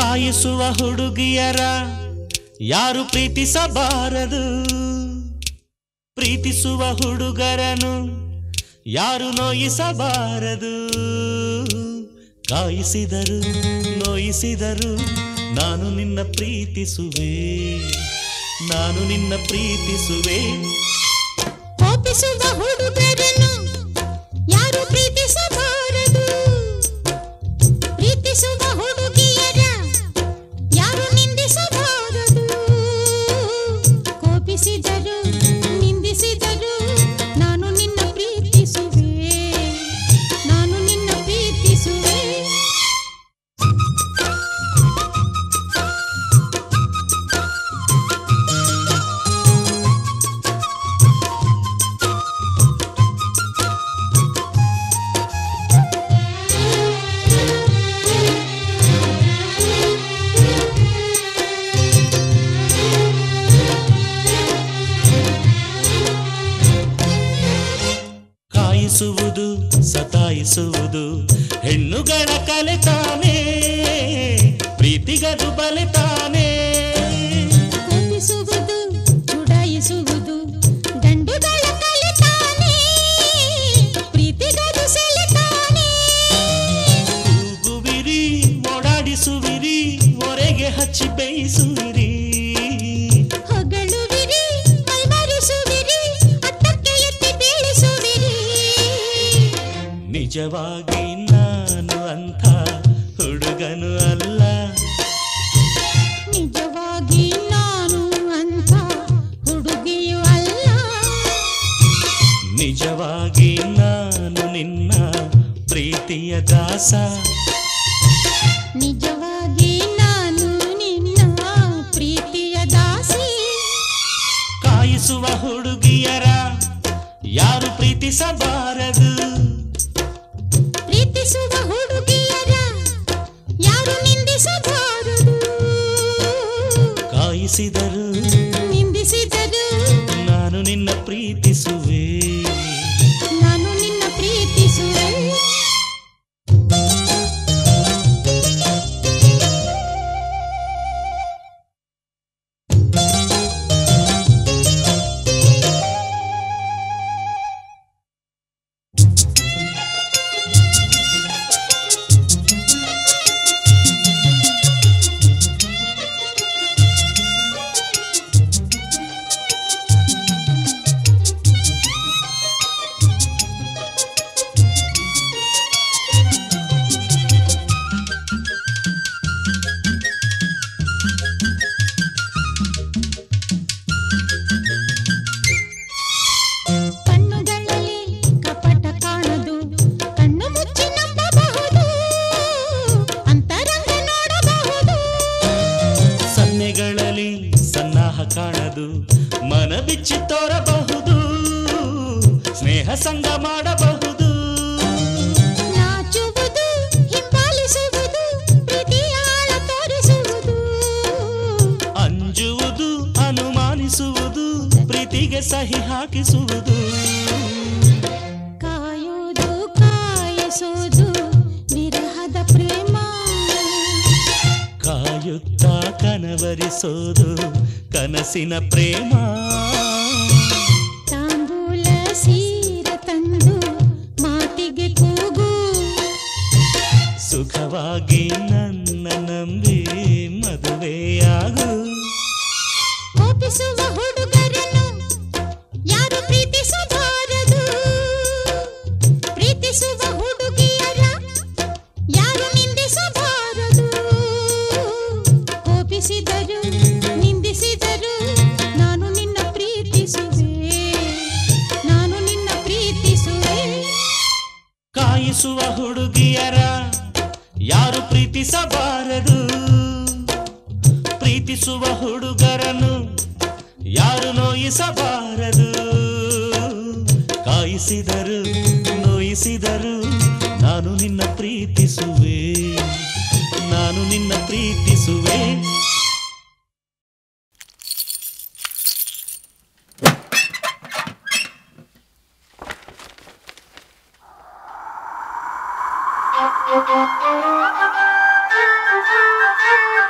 ಕಾಯಿಸುವ ಹುಡುಗಿಯರ ಯಾರು ಪ್ರೀತಿಸಬಾರದು ಪ್ರೀತಿಸುವ ಹುಡುಗರನು ಯಾರು ನೋಯಿಸಬಾರದು ಕಾಯಿಸಿದರು ನೋಯಿಸಿದರು ನಾನು ನಿನ್ನ ಪ್ರೀತಿಸುವೆ ನಾನು ನಿನ್ನ ಪ್ರೀತಿಸುವೆ ಕೋಪಿಸುವ ಹುಡುಗರನ್ನು ಯಾರು ಪ್ರೀತಿಸಬಾರದು ಪ್ರೀತಿಸುವ ಹುಡುಗಿಯರ ಯಾರು ನಿಂದಿಸಬಾರದು ಕೋಪಿಸಿದರು ನಿಂದಿಸಿದರು ನಾನು ನಿನ್ನ ಪ್ರೀತಿಸುವೆ ನಾನು ನಿನ್ನ ಪ್ರೀತಿಸುವೆ ಕಾಯಿಸುವುದು ಸತಾಯಿಸುವುದು ಹೆಣ್ಣುಗಳ ಕಲೆ ತಾನೇ ಪ್ರೀತಿಗದು ಬಲೆ ತಾನೇ ಕೋಪಿಸುವುದು ಚುಡಾಯಿಸುವುದು ಗಂಡುಗಳ ಕಲೆ ತಾನೇ ಪ್ರೀತಿಗದು ಸೆಲೆ ತಾನೇ ಕೂಗುವಿರಿ ಓಡಾಡಿಸುವಿರಿ ಹೊರೆಗೆ ಹಚ್ಚಿ ಬೇಯಿಸುವಿರಿ ಹೊಗಳುವಿರಿ ಮೈಮರೆಸುವಿರಿ ಅತ್ತಕ್ಕೆ ಎತ್ತಿ ಬೀಳಿಸುವಿರಿ ನಿಜವಾಗಿ ನಾನು ಅಂಥ ಹುಡುಗನು ಅಲ್ಲ ನಿಜವಾಗಿ ನಾನು ಅಂತ ಹುಡುಗಿಯೂ ಅಲ್ಲ ನಿಜವಾಗಿ ನಾನು ನಿನ್ನ ಪ್ರೀತಿಯ ದಾಸ ನಿಜವಾಗಿ ನಾನು ನಿನ್ನ ಪ್ರೀತಿಯ ದಾಸಿ ಕಾಯಿಸುವ ಹುಡುಗಿಯರ ಯಾರು ಪ್ರೀತಿಸಬಾರದು ಪ್ರೀತಿಸುವ ಹುಡುಗಿಯರ ಯಾರು ನಿಂದಿಸಬಾರದು ಕಾಯಿಸಿದರು ನಿಂದಿಸಿದರು ನಾನು ನಿನ್ನ ಪ್ರೀತಿಸುವೆ ನಾನು ನಿನ್ನ ಪ್ರೀತಿಸುವೆ ಕಣ್ಣುಗಳಲ್ಲಿ ಕಪಟ ಕಾಣದು ಕಣ್ಣು ಮುಚ್ಚಿ ನಂಬಬಹುದು ಅಂತರಂಗ ನೋಡಬಹುದು ಸನ್ನೆಗಳಲ್ಲಿ ಸನ್ನಾಹ ಕಾಣದು ಮನ ಬಿಚ್ಚಿ ತೋರಬಹುದು ಸ್ನೇಹ ಸಂಗ ಮಾಡಬಹುದು ನಾಚುವುದು ಹಿಂಬಾಲಿಸುವುದು ಪ್ರೀತಿಯ ಆಳ ತೋರಿಸುವುದು ಅಂಜುವುದು ಅನುಮಾನಿಸುವುದು ಪ್ರೀತಿಗೆ ಸಹಿ ಹಾಕಿಸುವುದು ಕಾಯುವುದು ಕಾಯಿಸುವುದು ವಿರಹದ ಪ್ರೇಮ ಕಾಯುತ್ತಾ ಕನವರಿಸೋದು ಕನಸಿನ ಪ್ರೇಮ ತಾಂಬೂಲ ಸೀರ ತಂದು ಮಾತಿಗೆ ಕೂಗು ಸುಖವಾಗಿ ನನ್ನ ನಂಬಿ ಮದುವೆಯಾಗು ಕೋಪಿಸುವ ಹುಡುಗರನ್ನು ಯಾರು ಪ್ರೀತಿಸಬಾರದು ಪ್ರೀತಿಸುವ ಹುಡುಗಿಯರ ಯಾರು ನಿಂದಿಸಬಾರದು ಕೋಪಿಸಿದರು ನಿಂದಿಸಿದರು ನಾನು ನಿನ್ನ ಪ್ರೀತಿಸುವೆ ನಾನು ನಿನ್ನ ಪ್ರೀತಿಸುವೆ ಕಾಯಿಸುವ ಹುಡುಗಿಯರ ಯಾರು ಪ್ರೀತಿಸಬಾರದು ಪ್ರೀತಿಸುವ ಹುಡುಗರನ್ನು ಯಾರು ನೋಯಿಸಬಾರದು ಕಾಯಿಸಿದರು ನೋಯಿಸಿದರು ನಾನು ನಿನ್ನ ಪ್ರೀತಿಸುವೆ ನಾನು ನಿನ್ನ ಪ್ರೀತಿಸುವೆ Thank you.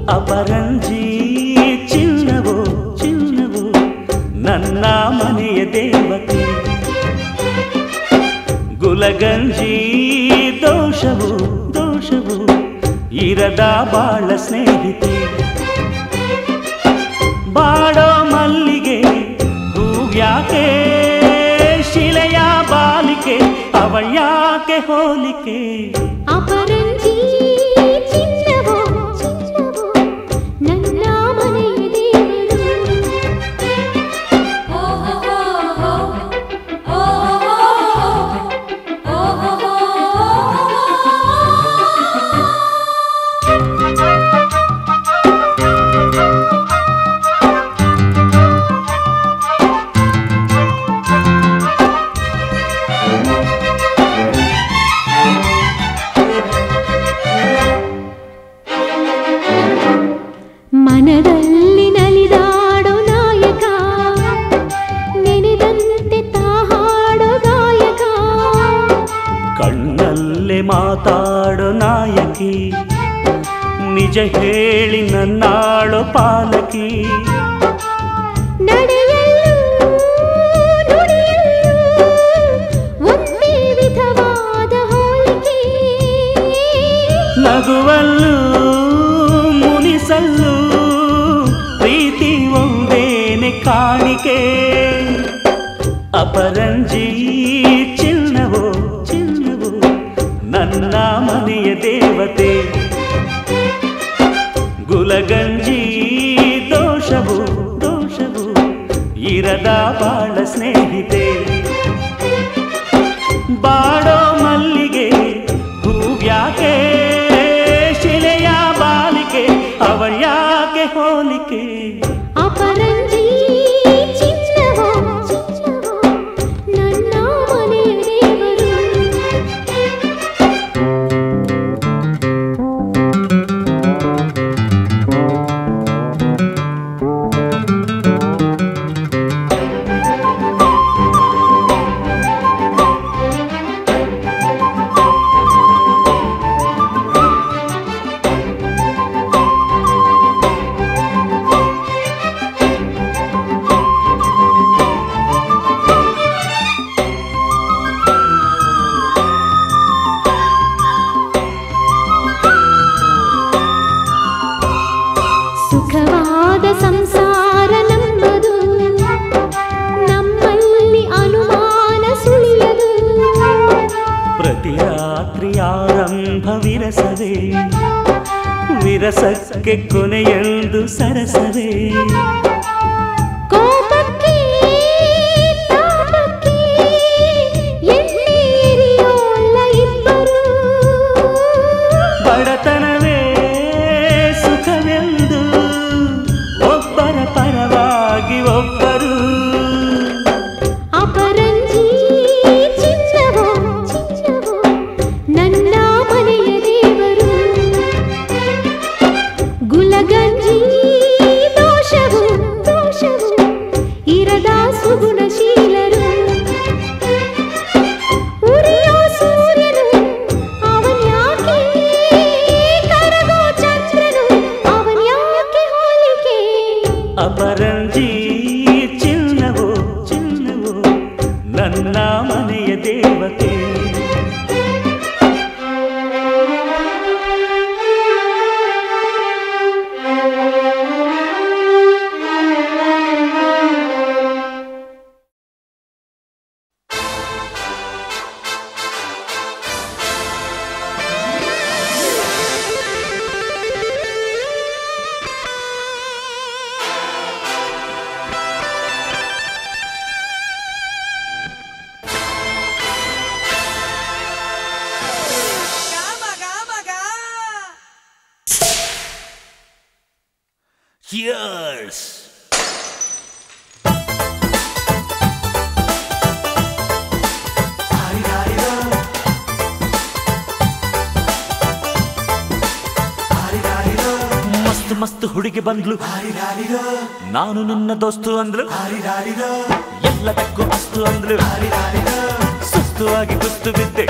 ಅಪರಂಜಿ ಚಿನ್ನವೋ ಚಿನ್ನವೋ ನನ್ನ ಮನೆಯ ದೇವತೆ ಗುಲಗಂಜಿ ದೋಷವು ದೋಷವು ಇರದ ಬಾಳ ಸ್ನೇಹಿತೆ ಬಾಡೋ ಮಲ್ಲಿಗೆ ಹೂವ್ಯಾಕೆ ಶಿಲೆಯ ಬಾಲಿಕೆ ಅವಳ್ಯಾಕೆ ಹೋಲಿಕೆ ಅಪರಂಜಿ ಚಿನ್ನವೋ ಚಿನ್ನವೋ ನನ್ನ ಮನೆಯ ದೇವರು ಮನದಲ್ಲಿ ನಲಿದಾಡೋ ನಾಯಕ ನೆನೆದಂತೆ ತಾಹಾಡೋ ಗಾಯಕ ಕಣ್ಣಲ್ಲೇ ಮಾತಾಡೋ ನಾಯಕಿ ನಿಜ ಹೇಳಿ ನನ್ನಾಳೋ ಪಾಲಕಿ ನಡೆಯಲ್ಲೂ ನುಡಿಯಲ್ಲೂ ಒಂದೇ ವಿಧವಾದ ಹೋಲಿಕೆ ನಗುವಲ್ಲೂ ಮುನಿಸಲ್ಲೂ ಪ್ರೀತಿ ಒಂದೇನೆ ಕಾಣಿಕೆ ಅಪರಂಜಿ ಚಿನ್ನವೋ ಚಿನ್ನವೋ ನನ್ನ ಮನೆಯ ದೇವತೆ ಗುಲಗಂಜಿ ದೋಷವು ದೋಷವು ಇರದ ಬಾಳ ಸ್ನೇಹಿತೆ ಬಾಡೋ ಮಲ್ಲಿಗೆ ಹೂವ್ಯಾಕೆ ಶಿಲೆಯ ಬಾಲಿಕೆ ಅವಳ್ಯಾಕೆ ಹೋಲಿಕೆ ಅಪರಂಜಿ ಚಿನ್ನವೋ ಚಿನ್ನವೋ ನನ್ನ ಮನೆಯ ದೇವರು ಸುಖವಾದ ಸಂಸಾರ ನಮ್ಮದು ನಮ್ಮಲ್ಲಿ ಅನುಮಾನ ಸುಳಿಯದು ಪ್ರತಿ ರಾತ್ರಿ ಆರಂಭ ವಿರಸವೇ ವಿರಸಕ್ಕೆ ಕೊನೆಯೆಂದು ಸರಸವೇ ಕೋಪಕ್ಕೆ ತಾಪಕ್ಕೆ ಎಣ್ಣೀರಿಯೋಲ್ಲ ಇಬ್ಬರು ಬಡತನವೇ ಸುಖವೆಂದು ಒಬ್ಬರ ಪರವಾಗಿ ಒಬ್ಬರು ಅಪರಂಜಿ ಚಿನ್ನವೋ ಚಿನ್ನವೋ ನನ್ನ ಮನೆಯ ದೇವರು ಗುಲಗಂಜಿ ದೋಷವು ದೋಷವು ಇರದ ಸುಗುಣಶೀಲರು ಉರಿಯೋ ಸೂರ್ಯನು ಅವನ್ಯಾಕೆ ಕರಗೋ ಚಂದ್ರನು ಅವನ್ಯಾಕೆ ಹೋಲಿಕೆ ಅಪರಂಜಿ ಚಿನ್ನವೋ ಚಿನ್ನವೋ ನನ್ನ ಮನೆಯ ದೇವತೆ Cheers! ಮಸ್ತ್ ಮಸ್ತ್ ಹುಡುಗಿ ಬಂದ್ಲು ನಾನು ನಿನ್ನ ದೋಸ್ತು ಅಂದ್ಲು ಎಲ್ಲದಕ್ಕೂ ಅಸ್ತು ಅಂದ್ಲು ಸುಸ್ತು ಆಗಿ ಕುಸ್ತು ಬಿದ್ದೆ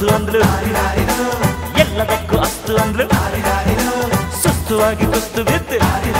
ಅಸ್ತು ಅಂದ್ಲು ಎಲ್ಲದಕ್ಕೂ ಅಸ್ತು ಅಂದ್ಲು ಸುಸ್ತುವಾಗಿ ಕುಸ್ತು ಬಿದ್ದು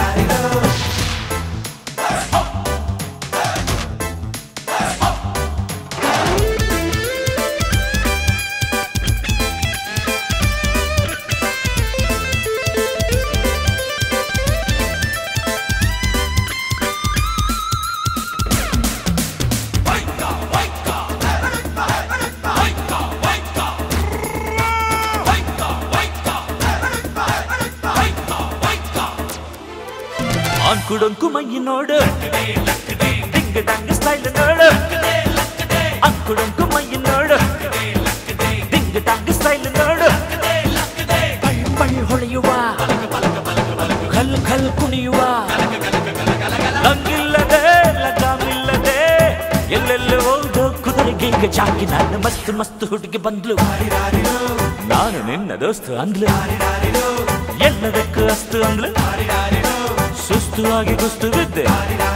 ಅಂಕುಡೊಂಕು ಮೈ ನೋಡು ಡಿಂಗ್ ಡಂಗ್ ಸ್ಟೈಲ್ ನೋಡು ಅಂಕುಡೊಂಕು ಮೈ ನೋಡು ಡಿಂಗ್ ಡಂಗ್ ಸ್ಟೈಲ್ ನೋಡು ಪಳ್ ಪಳ್ ಹೊಳೆಯುವ ಖಲ್ ಖಲ್ ಕುಣಿಯುವ ಲಂಗಿಲ್ಲದೆ ಲಗಾಮಿಲ್ಲದೆ ಎಲ್ಲೆಲ್ಲ ಹೋದೋ ಕುದುರೆಗೆ ಈಗ ಜಾಕಿ ನಾನು ಮಸ್ತ್ ಮಸ್ತ್ ಹುಡುಗಿ ಬಂದ್ಲು ನಾನು ನಿನ್ನ ದೋಸ್ತು ಅಂದ್ಲು ಎಲ್ಲದಕ್ಕೂ ಅಸ್ತು ಅಂದ್ಲು ಸುಸ್ತುವಾಗಿ ಕುಸ್ತು ಬಿದ್ದೆ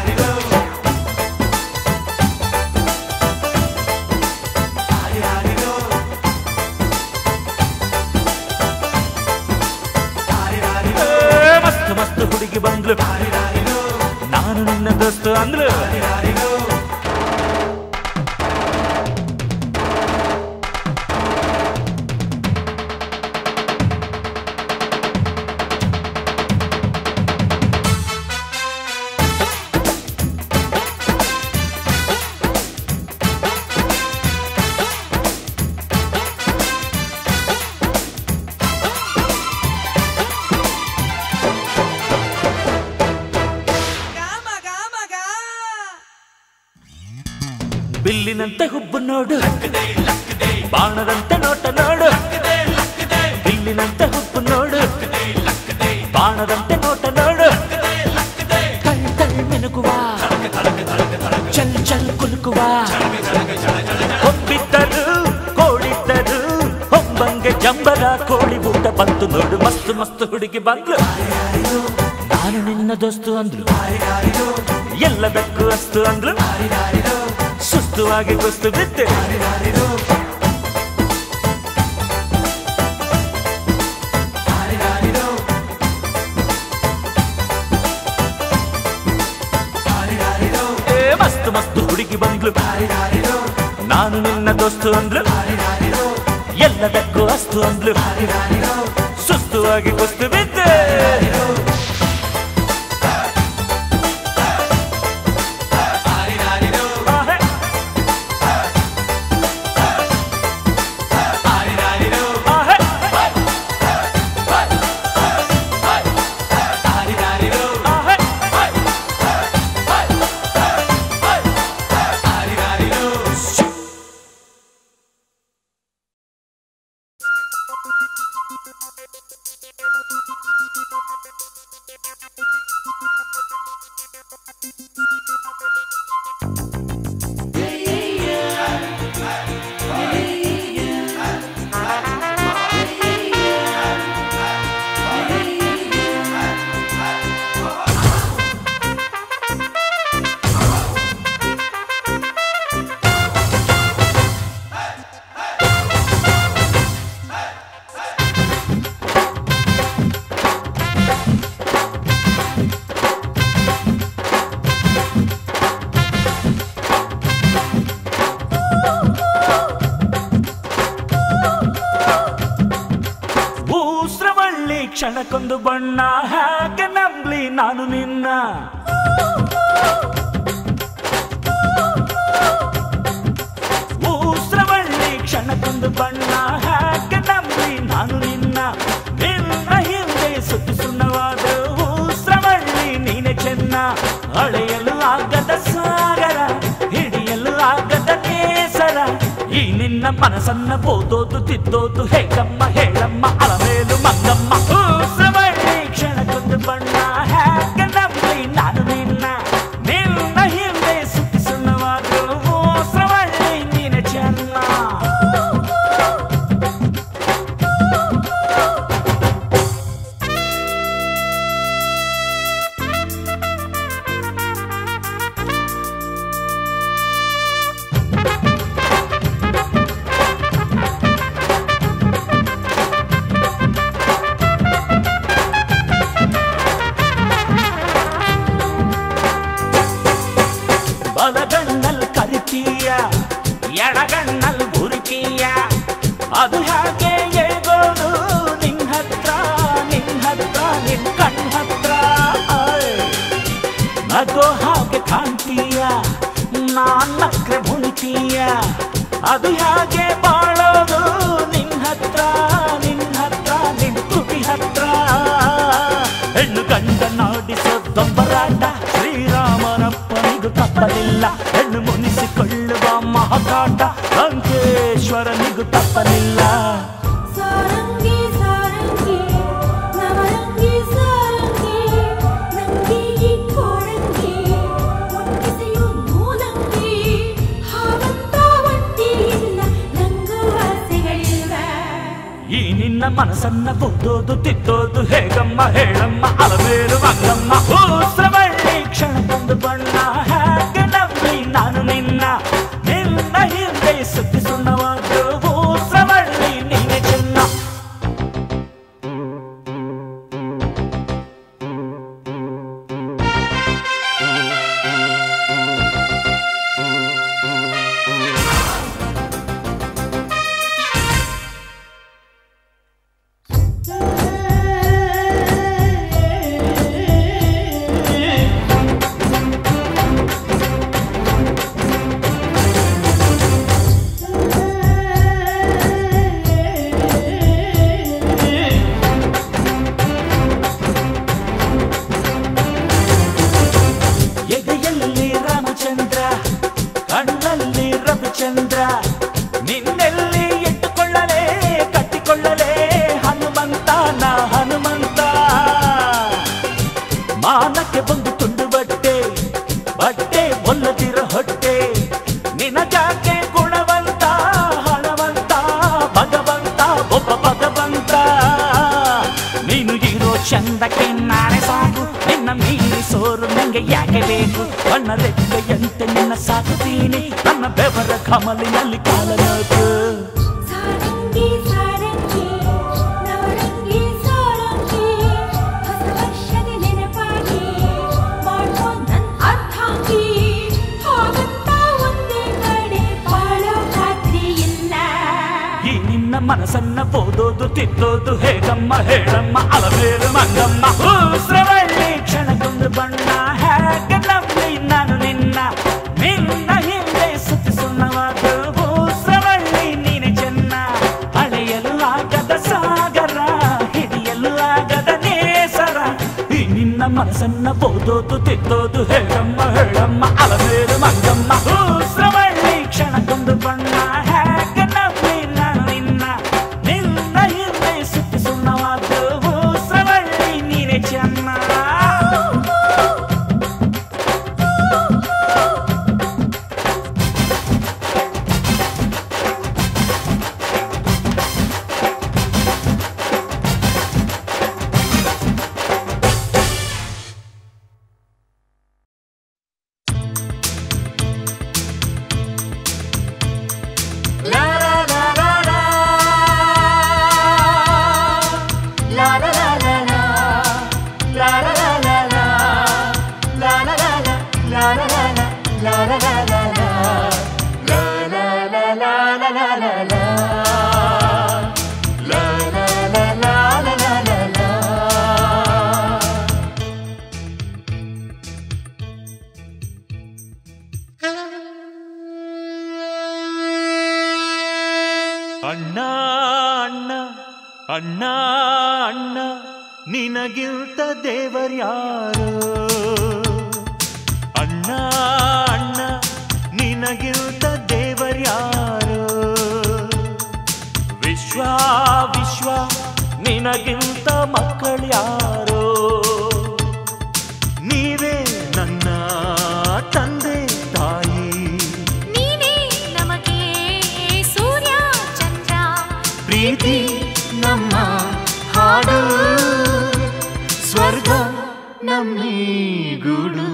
ಏ, ಮಸ್ತ್ ಮಸ್ತ್ ಹುಡುಗಿ ಬಂದ್ಲು ನಾನು ನಿನ್ನ ದೋಸ್ತು ಅಂದ್ಲು ಬಿಲ್ಲಿನಂತೆ ಹುಬ್ಬು ನೋಡು ಬಾಣದಂತೆ ನೋಟ ನೋಡು ಬಿಲ್ಲಿನಂತೆ ಹುಬ್ಬು ನೋಡು ಬಾಣದಂತೆ ನೋಟ ನೋಡು ಕಳ್ ಕಳ್ ಮಿನುಗುವ ಚಲ್ ಚಲ್ ಕುಲುಕುವ ಹೊಬ್ಬಿದ್ದರು ಕೋಡಿದ್ದರು ಹೊಂಬಂಗೆ ಜಂಬರ ಕೋಳಿ ಊಟ ಬಂತು ನೋಡು ಮಸ್ತ್ ಮಸ್ತ್ ಹುಡುಗಿ ಬಂದ್ಲು ನಾನು ನಿನ್ನ ದೋಸ್ತು ಅಂದ್ಲು ಎಲ್ಲದಕ್ಕೂ ಅಸ್ತು ಅಂದ್ಲು ಸುಸ್ತುವಾಗಿ ಕುಸ್ತು ಬಿದ್ದೆ ಏ ಮಸ್ತ್ ಮಸ್ತ್ ಹುಡುಗಿ ಬಂದ್ಲು ನಾನು ನಿನ್ನ ದೋಸ್ತು ಅಂದ್ಲು ಎಲ್ಲದಕ್ಕೂ ಅಸ್ತು ಅಂದ್ಲು ಸುಸ್ತುವಾಗಿ ಕುಸ್ತು ಬಿದ್ದೆ ಆಹೆ. ಆಹೆ. ಆಹೆ. ಊಸ್ರವಳ್ಳಿ ಕ್ಷಣಕ್ಕೊಂದು ಬಣ್ಣ ಹಾಗೆ ನಂಬ್ಲಿ ನಾನು ನಿನ್ನ ಊಸ್ರವಳ್ಳಿ ಕ್ಷಣಕ್ಕೊಂದು ಬಣ್ಣ ಹಾಗೆ ನಂಬ್ಲಿ ನಾನು ನಿನ್ನ ನಿನ್ನ ಹಿಂದೆ ಸುತ್ತು ಸುಣ್ಣವಾದ ಊಸ್ರವಳ್ಳಿ ನೀನೆ ಚೆನ್ನ ಅಳೆಯಲು ಆಗದ ಸಾಗರ ಹಿಡಿಯಲು ಆಗದ ಕೇಸರ ಈ ನಿನ್ನ ಮನಸ್ಸನ್ನ ಬೋದೋದು ತಿದ್ದೋದು ಹೇಗಮ್ಮ ಹೇಳಮ್ಮ ಅಳಮೇಲು ಮಂಗಮ್ಮ ಊಸ್ರವಳ್ಳಿ ಕ್ಷಣಕ್ಕೊಂದು ಬಣ್ಣ ಹಾಗೆ ನಂಬ್ಲಿ ನಾನು ನಿನ್ನ ನಿನ್ನ ಹಿಂದೆ ಸುತ್ತಿ ಸುಣ್ಣವಾದ ಊಸ್ರವಳ್ಳಿ ನೀನೆ ಚೆನ್ನ ನಗೋ ಹಾಗೆ ಕಾಣ್ತೀಯ ನಾನಕ್ರೆ ಮುಳಿತೀಯ ಅದು ಹೇಗೆ ಬಾಳೋದು ನಿನ್ ಹತ್ರ ನಿನ್ ಹತ್ರ ನಿನ್ ತುಟಿ ಹತ್ರ ಹೆಣ್ಣು ಗಂಡ ನಾಡಿಸೋ ದೊಂಬರಾಟ ಶ್ರೀರಾಮನಪ್ಪನಿಗೂ ತಪ್ಪಲಿಲ್ಲ ಹೆಣ್ಣು ಮುನಿಸಿಕೊಳ್ಳುವ ಮಹಕಾಟ ಲಂಕೇಶ್ವರನಿಗೂ ತಪ್ಪಲಿಲ್ಲ ಸಾರಂಗಿ ಸಾರಂಗಿ ನವರಂಗಿ ಸಾರಂಗಿ ನಂಗಿ ಈ ಕೋಳಂಗಿ ಒಟ್ಟಿಸೆಯು ನೂಲಂಗಿ ಹಾಗಂತ ಒಂಟಿ ಇಲ್ಲ ನಂಗೂ ಆಸೆಗಳಿಲ್ಲ ಈ ನಿನ್ನ ಮನಸ್ಸನ್ನ ಬುದ್ದೋದು ತಿದ್ದೋದು ಹೇಗಮ್ಮ ಹೇಳಮ್ಮ ಅಲಮೇಲು ಮಂಗಮ್ಮ ಹೂಸ್ರವಳ್ಳಿ ಕ್ಷಣ ತಂದು ಬಣ್ಣ ಹೇಗೆ ನಂಬಿ ನಾನು ನಿನ್ನ ನಿನ್ನ ಹಿಂದೆ ಸುತ್ತಿ ಸುಣ್ಣವಾದ್ರು ಹೂಸ್ರವಳ್ಳಿ ನೀನೆ ಚೆನ್ನ ಎದೆಯಲ್ಲಿ ರಾಮಚಂದ್ರ ಕಣ್ಣಲ್ಲಿ ರವಿಚಂದ್ರ ನಿನ್ನೆಲ್ಲಿ ಇಟ್ಟುಕೊಳ್ಳಲೇ ಕಟ್ಟಿಕೊಳ್ಳಲೇ ಹನುಮಂತ ನಾ ಹನುಮಂತ ಮಾನಕ್ಕೆ ಬಂದು ತುಂಡು ಬಟ್ಟೆ ಬಟ್ಟೆ ಒಲ್ಲದಿರೋ ಹೊಟ್ಟೆ ನಿನಗಾಕೆ ಗುಣವಂತ ಹಣವಂತ ಭಗವಂತ ಒಬ್ಬ ಭಗವಂತ ನೀನು ಇರೋ ಚಂದಕ್ಕೆ ನಾನೇ ಸಾಕು ನಿನ್ನ ಮೀರಿ ಸೋರು ನಂಗೆ ಯಾಕೆ ಬೇಕು ಬಣ್ಣ ರೆಕ್ಕೆಯಂತೆ ನಿನ್ನ ಸಾಕುತ್ತೀನಿ ನನ್ನ ಬೆವರ ಕಮಲಿನಲ್ಲಿ ಕಾಲನಾಕು ಸಾರಂಗಿ ಸಾರಂಗಿ ನವರಂಗಿ ಸಾರಂಗಿ ಹೊಸ ವರ್ಷದ ನೆನಪಾಗಿ ಮಾಡ್ಕೊ ನನ್ ಅರ್ಥಾಂಗಿ ಹಾಗಂತ ಒಂದೇ ಕಡೆ ಬಾಳೋ ಖಾತ್ರಿ ಇಲ್ಲ ಈ ನಿನ್ನ ಮನಸ್ಸನ್ನ ಓದೋದು ತಿದ್ದೋದು ಹೇಗಮ್ಮ ಹೇಳಮ್ಮ ಅಲಬೇರು ಮಂಗಮ್ಮ ಹೂಸ್ರವಳ್ಳಿ ಕ್ಷಣಕ್ಕೊಂದು ಬಣ್ಣ ಹೇಗೆ ನಂಬಿ ನಾನು ನಿನ್ನ ನಿನ್ನ ಹಿಂದೆ ಸುತ್ತಿ ಸುಣ್ಣವಾದ ಹೂಸ್ರವಳ್ಳಿ ನೀನೆ ಚೆನ್ನ ಅಳೆಯಲು ಆಗದ ಸಾಗರ ಹಿಡಿಯಲು ಆಗದ ನೇಸರ ಈ ನಿನ್ನ ಮನಸ್ಸನ್ನ ಓದೋದು ತಿದ್ದೋದು ಹೇಳಮ್ಮ ಹೇಳಮ್ಮ ಅಲಬೇರು ಮಂಗಮ್ಮ ಹೂಸ್ರವಳ್ಳಿ ಕ್ಷಣಕ್ಕೊಂದು ಬಣ್ಣ ಹೇಗೆ ನಂಬಿ ನಾನು ನಿನ್ನ ನಿನ್ನ ಹಿಂದೆ ಸುತ್ತಿ ಸುಣ್ಣವಾದ ಹೂಸ್ರವಳ್ಳಿ ನೀನೆ ಚೆನ್ನ ಅಣ್ಣ ಅಣ್ಣ ಅಣ್ಣ ಅಣ್ಣ ನಿನಗಿಂತ ದೇವರ್ಯಾರು ಅಣ್ಣ ಅಣ್ಣ ನಿನಗಿಂತ ದೇವರ್ಯಾರು ವಿಶ್ವ ವಿಶ್ವ ನಿನಗಿಂತ ಮಕ್ಕಳ್ಯಾರೋ ನೀವೇ ನನ್ನ ತಂದೆ ತಾಯಿ ನೀನೇ ನಮಗೆ ಸೂರ್ಯ ಚಂದ್ರ ಪ್ರೀತಿ ನಮ್ಮ ಹಾಡು ಸ್ವರ್ಗ ನಮ್ಮೀ ಗೂಡು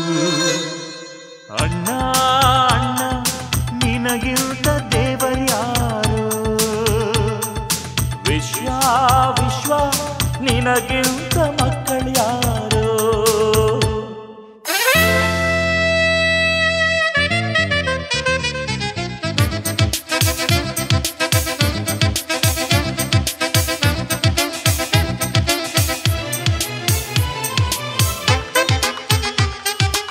ಅಣ್ಣ ಅಣ್ಣ ನಿನಗಿಂತ ದೇವರ್ಯಾರು ವಿಶ್ವ ವಿಶ್ವ ನಿನಗಿಂತ ಮಕ್ಕಳ್ಯಾರೋ ಿ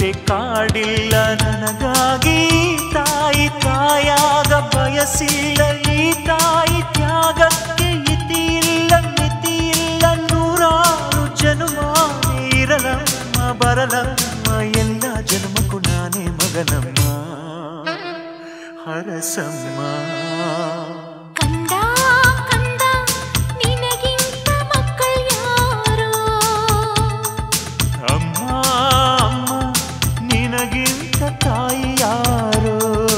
ಕಾಡಿಲ್ಲ ನನಗಾಗಿ ತಾಯಿ ತಾಯಾಗ ಬಯಸಿಲ್ಲ ಈ ತಾಯಿ ತ್ಯಾಗಕ್ಕೆ ಇತಿ ಇಲ್ಲ ಮಿತಿ ಇಲ್ಲ ನೂರಾರು ಜನ್ಮ ಇರಲಮ್ಮ ಬರಲಮ್ಮ ಎಲ್ಲ ಜನ್ಮಕ್ಕೂ ನಾನೇ ಮಗನಮ್ಮ ಹರಸಮ್ಮ ಕಂದ ಕಂದ ನಿನಗಿಂತ ಮಕ್ಕಳು ಯಾರೋ ಅಮ್ಮ ಅಮ್ಮ ನಿನಗಿಂತ ತಾಯಿ ಯಾರು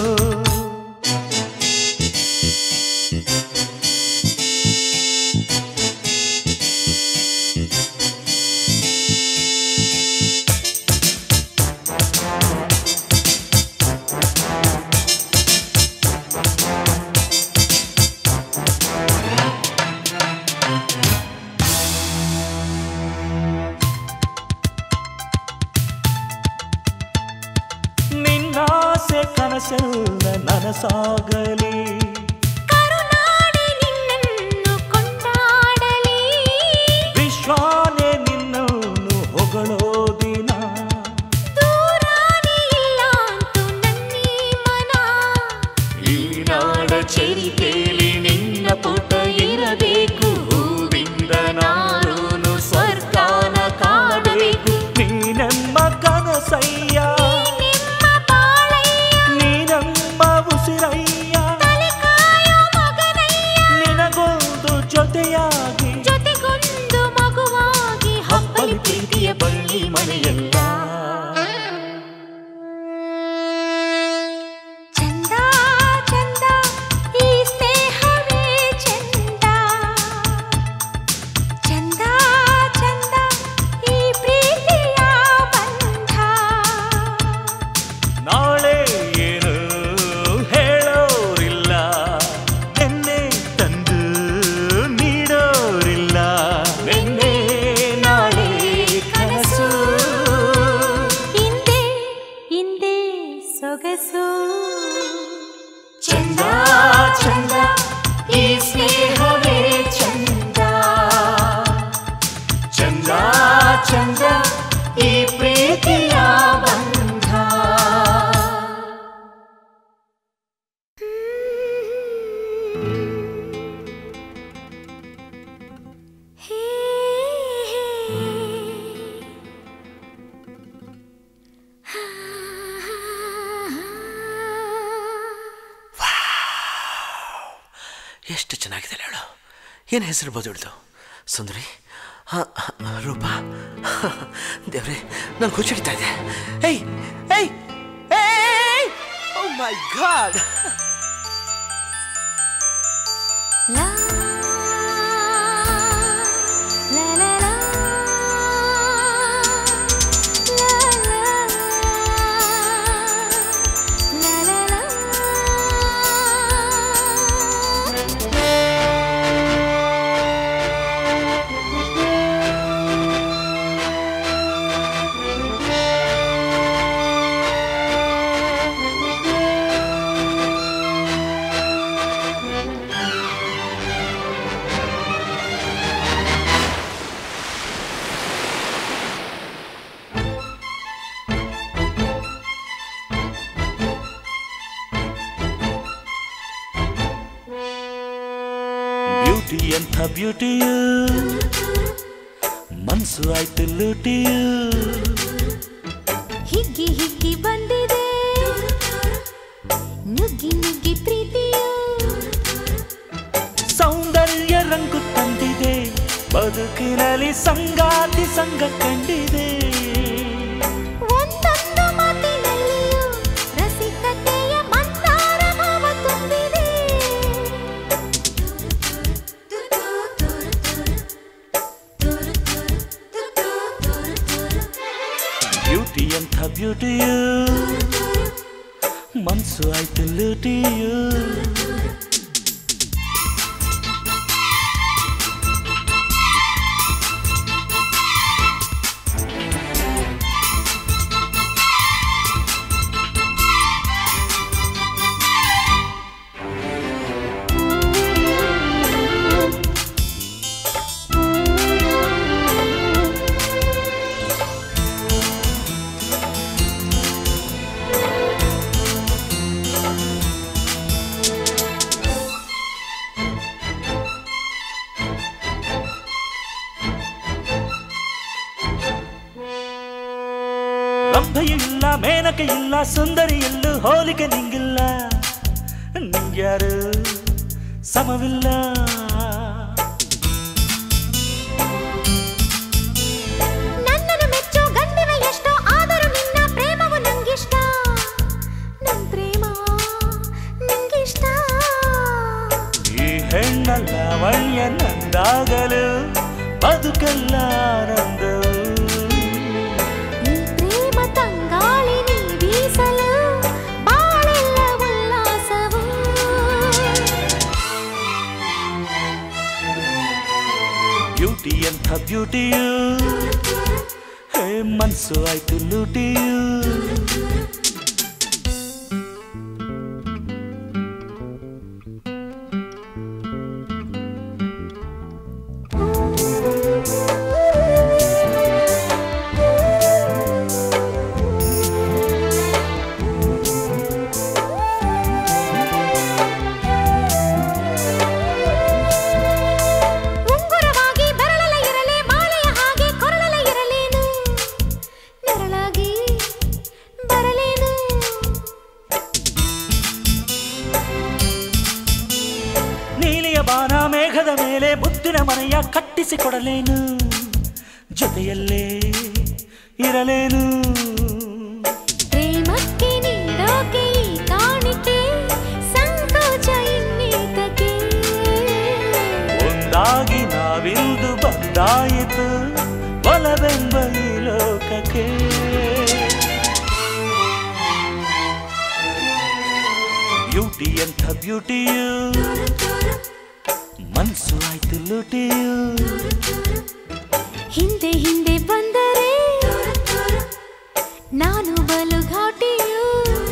ನಿನ್ನಾಸೆ ಕನಸೆಲ್ಲ ನನಸಾಗಲಿ ಕರುನಾಡಿ ನಿನ್ನನ್ನು ಕೊಂಡಾಡಲಿ ವಿಶ್ವಾನೆ ನಿನ್ನನ್ನು ಹೊಗಳೋ ದಿನ ದೂರಾನಿ ಇಲ್ಲ ಅಂತು ನನ್ನೀ ಮನ ಈ ನಾಡ ಚರಿತೆಯಲ್ಲಿ ನಿನ್ನ ಪುಟ ಇರಬೇಕು ಹೂವಿಂದ ನಾಡೂನು ಸ್ವರ್ಗಾನ ಕಾಣಬೇಕು ನೀನೆಮ್ಮ ಕನಸಯ್ಯ ನಿಮ್ಮ ಬಾಳಯ್ಯ ನೀನಮ್ಮ ಉಸಿರಯ್ಯ ತಲೆ ಕಾಯೋ ಮಗನಯ್ಯ ನಿನಗೊಂದು ಜೊತೆಯಾಗಿ ಜೊತೆಗೊಂದು ಮಗುವಾಗಿ ಹಬ್ಬಲಿ ಹಬ್ಬಲಿ ಪ್ರೀತಿಯ ಬಳ್ಳಿ ಮನೆಯಲ್ಲ ಚಂದ ಚಂದ ಈ ಸ್ನೇಹವೇ ಚಂದ ಚಂದ ಚಂದ ಈ ಪ್ರೀತಿಯ ಬಂಧ ನಾಳೆ ಏನು ಹೇಳೋರಿಲ್ಲ ನಿನ್ನೆ ತಂದು ನೀಡೋರಿಲ್ಲ ನಿನ್ನೆ ನಾಳೆ ಕನಸು ಹಿಂದೆ ಹಿಂದೆ ಸೊಗಸು ಚಂದ ಚಂದ ಈ ಸ್ನೇಹವೇ ಚಂದ ಚಂದ ಚಂದ ಈ ಪ್ರೀತಿಯ ಬಂಧ ಹೇ ಎಷ್ಟು ಚೆನ್ನಾಗಿದೆ ಹೇಳು ಏನು ಹೆಸರಿರ್ಬೋದು ಇವಳ್ದು ಸುಂದರಿ ಹಾಂ ರೂಪ ದೇವ್ರೆ ನಾನು ಹುಚ್ಚಿಡ್ತಾ ಇದೆ ಏಯ್ ಏಯ್ ಏಯ್ ಓ ಮೈ ಗಾಡ್ ಲಾ ಲಾ ಲಾ ಲಾ ಲಾ ಲಾ ಲಾ ಬ್ಯೂಟಿ ಎಂಥ ಬ್ಯೂಟಿಯು ಮನ್ಸು ಆಯ್ತು ಲೂಟಿಯು ಹಿಗ್ಗಿ ಹಿಗ್ಗಿ ಬಂದಿದೆ ನುಗ್ಗಿ ನುಗ್ಗಿ ಪ್ರೀತಿಯು ಸೌಂದರ್ಯ ರಂಗು ತಂದಿದೆ ಬದುಕಿನಲ್ಲಿ ಸಂಗಾತಿ ಸಂಗ ಕಂಡಿದೆ ಒಂದೊಂದು ಮಾತಿನಲ್ಲಿಯೂ ರಸಿಕತೆಯ ಮಂದಾರ ಭಾವ ತುಂಬಿದೆ ಬ್ಯೂಟಿ ಎಂಥ ಬ್ಯೂಟಿಯು ಮನ್ಸು ಆಯ್ತು ಲೂಟಿಯು ರಂಭೆಯೂ ಇಲ್ಲ ಮೇನಕೆ ಇಲ್ಲ ಸುಂದರಿ ಎಲ್ಲೂ ಹೋಲಿಕೆ ನಿಂಗಿಲ್ಲ ನಿಂಗ್ಯಾರು ಸಮವಿಲ್ಲ ನನ್ನನ್ನು ಮೆಚ್ಚೋ ಗಂಡಿವೆ ಎಷ್ಟೋ ಆದರೂ ನಿನ್ನ ಪ್ರೇಮವು ನಂಗಿಷ್ಟ ನನ್ ಪ್ರೇಮ ನಿಂಗಿಷ್ಟ ಈ ಹೆಣ್ಣಲ್ಲ ವಣ್ಯ ನಂದಾಗಲು ಬದುಕೆಲ್ಲ ಆನಂದವು ಈ ಪ್ರೇಮ ತಂಗಾಳಿ ನೀ ಬೀಸಲು ಬಾಳೆಲ್ಲ ಉಲ್ಲಾಸವು ಬ್ಯೂಟಿ ಎಂಥ ಬ್ಯೂಟಿಯು ಹೇ ಮನ್ಸು ಆಯ್ತು ಲೂಟಿಯು ಉಂಗುರವಾಗಿ ಬೆರಳಲ ಇರಲೇ ಮಾಲೆಯ ಹಾಗೆ ಕೊರಳಲ ಇರಲೇನು ನೆರಳಾಗಿ ಬರಲೇನು ನೀಲಿಯ ಬಾನ ಮೇಘದ ಮೇಲೆ ಮುದ್ದಿನ ಮನೆಯ ಕಟ್ಟಿಸಿಕೊಡಲೇನು ಜೊತೆಯಲ್ಲೇ ಇರಲೇನು ಪ್ರೇಮಕ್ಕೆ ನೀಡೋಕೆ ಈ ಕಾಣಿಕೆ ಸಂಕೋಚ ಇನ್ನೇತಕ್ಕೆ ಒಂದಾಗಿ ನಾವಿಂದು ಬಂದಾಯಿತು ಬಲವೆಂಬ ಈ ಲೋಕಕ್ಕೆ ಬ್ಯೂಟಿ ಎಂಥ ಬ್ಯೂಟಿಯು ಮನ್ಸು ಆಯ್ತು ಲೂಟಿಯು ಹಿಂದೆ ಹಿಂದೆ ಬಂದರೆ ನಾನು ಬಲು ಘಾಟಿಯು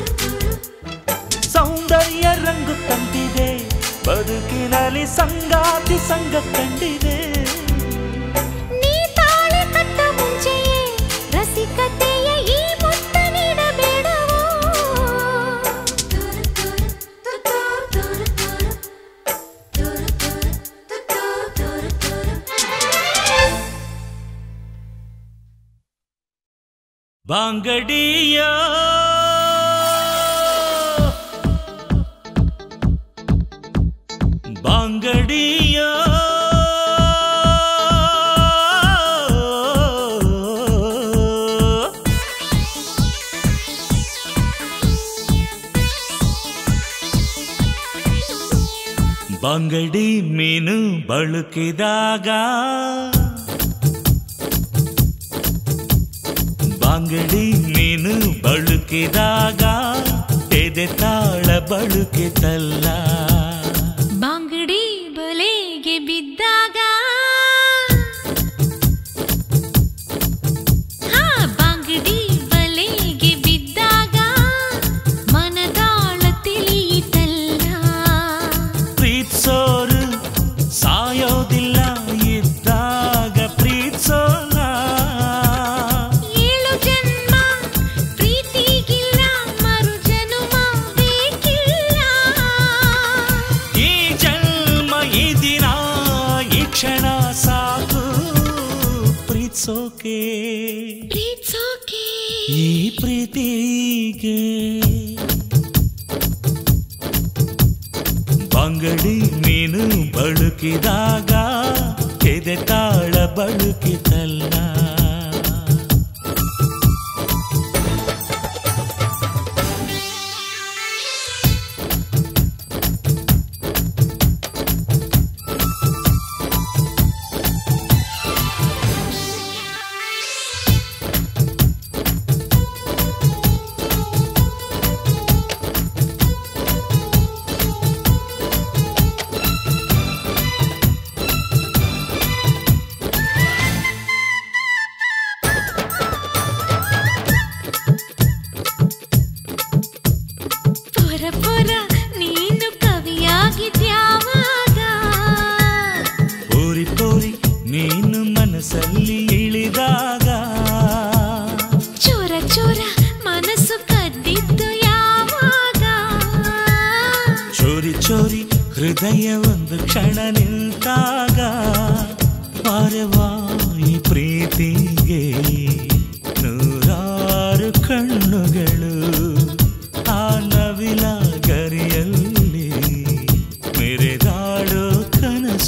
ಸೌಂದರ್ಯ ರಂಗು ತಂದಿದೆ ಬದುಕಿನಲ್ಲಿ ಸಂಗಾತಿ ಸಂಗ ಕಂಡಿದೆ ನೀ ತಾಳಿ ಕಟ್ಟ ಮುಂಚೆಯೇ ರಸಿಕತೆಯ ಈ ಮುತ್ತ ನೀಡಬೇಡವೋ ಬಾಂಗಡಿಯ ಬಾಂಗಡಿಯ ಬಂಗಡಿ ಮೀನು ಬಳುಕಿದಾಗ ಬಾಂಗಡಿ ಮೀನು ಬಳುಕಿದಾಗ ಎದೆ ತಾಳ ಬಳುಕಿತಲ್ಲ ಬಾಂಗಡಿ ಬಲೆಗೆ ಬಿದ್ದಾಗ ಹಾ ಬಾಂಗಡಿ ಬಲೆಗೆ ಬಿದ್ದಾಗ ಮನದಾಳ ತಿಳಿಯಿತಲ್ಲ ಪ್ರೀತ್ಸೋರು ಸಾಯೋದಿಲ್ಲ ಇದ್ದಾಗ ಪ್ರೀತ್ಸೋಲ್ಲ ಏಳು ಜನ್ಮ ಪ್ರೀತಿಗಿಲ್ಲ ಮರು ಜನುಮ ಬೇಕಿಲ್ಲ ಈ ಜನ್ಮ ಈ ದಿನ ಈ ಕ್ಷಣ ಸಾಕು ಪ್ರೀತ್ಸೋಕೆ ಪ್ರೀತ್ಸೋಕೆ ಈ ಪ್ರೀತಿಗೆ ಬಂಗಡಿ ಮೀನು ಬಳುಕಿದಾಗ ಎದೆ ತಾಳ ಬಳುಕಿತಲ್ಲ ಪೊರ ಪೊರ ನೀನು ಕವಿಯಾಗಿದ್ಯಾವಾಗ ಪೋರಿ ಪೋರಿ ನೀನು ಮನಸ್ಸಲ್ಲಿ ಇಳಿದಾಗ ಚೋರ ಚೋರ ಮನಸ್ಸು ಕದ್ದಿದ್ದು ಯಾವಾಗ ಚೋರಿ ಚೋರಿ ಹೃದಯ ಒಂದು ಕ್ಷಣ ನಿಂತಾಗ ಪಾರವಾಯಿ ಪ್ರೀತಿಗೆ ನೂರಾರು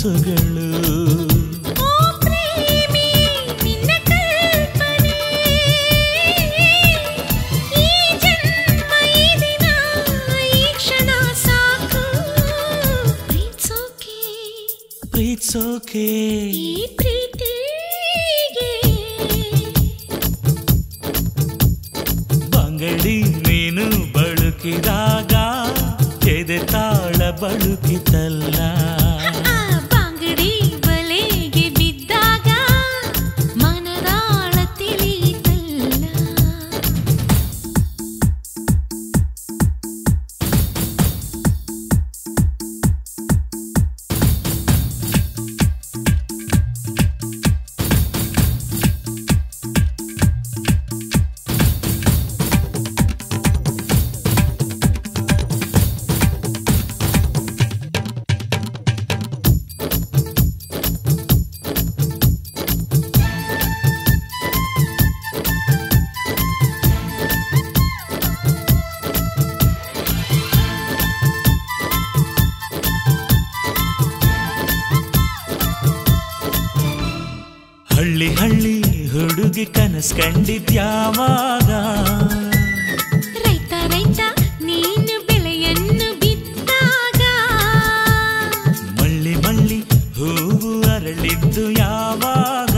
ಕನಸುಗಳು ಓ ಪ್ರೇಮಿ ನಿನ್ನ ಕಲ್ಪನೆ ಈ ಜನ್ಮ ಈ ದಿನ ಈ ಕ್ಷಣ ಸಾಕು ಪ್ರೀತ್ಸೋಕೆ ಪ್ರೀತ್ಸೋಕೆ ಈ ಪ್ರೀತಿಗೆ ಬಂಗಡಿ ನೀನು ಬಳುಕಿದಾಗ ಎದೆ ತಾಳ ಬಳುಕಿತಲ್ಲ ಆ ಬಾಂಗಡಿ ಬಲೆಗೆ ಬಿದ್ದಾಗ ಮನದಾಳ ತಿಳಿಯಿತಲ್ಲ ಹಳ್ಳಿ ಹಳ್ಳಿ ಹುಡುಗಿ ಕನಸ್ ಕಂಡಿದ್ಯಾವಾಗ ರೈತ ರೈತ ನೀನು ಬೆಳೆಯನ್ನು ಬಿತ್ತಾಗ ಮಳ್ಳಿ ಮಳ್ಳಿ ಹೂವು ಅರಳಿದ್ದು ಯಾವಾಗ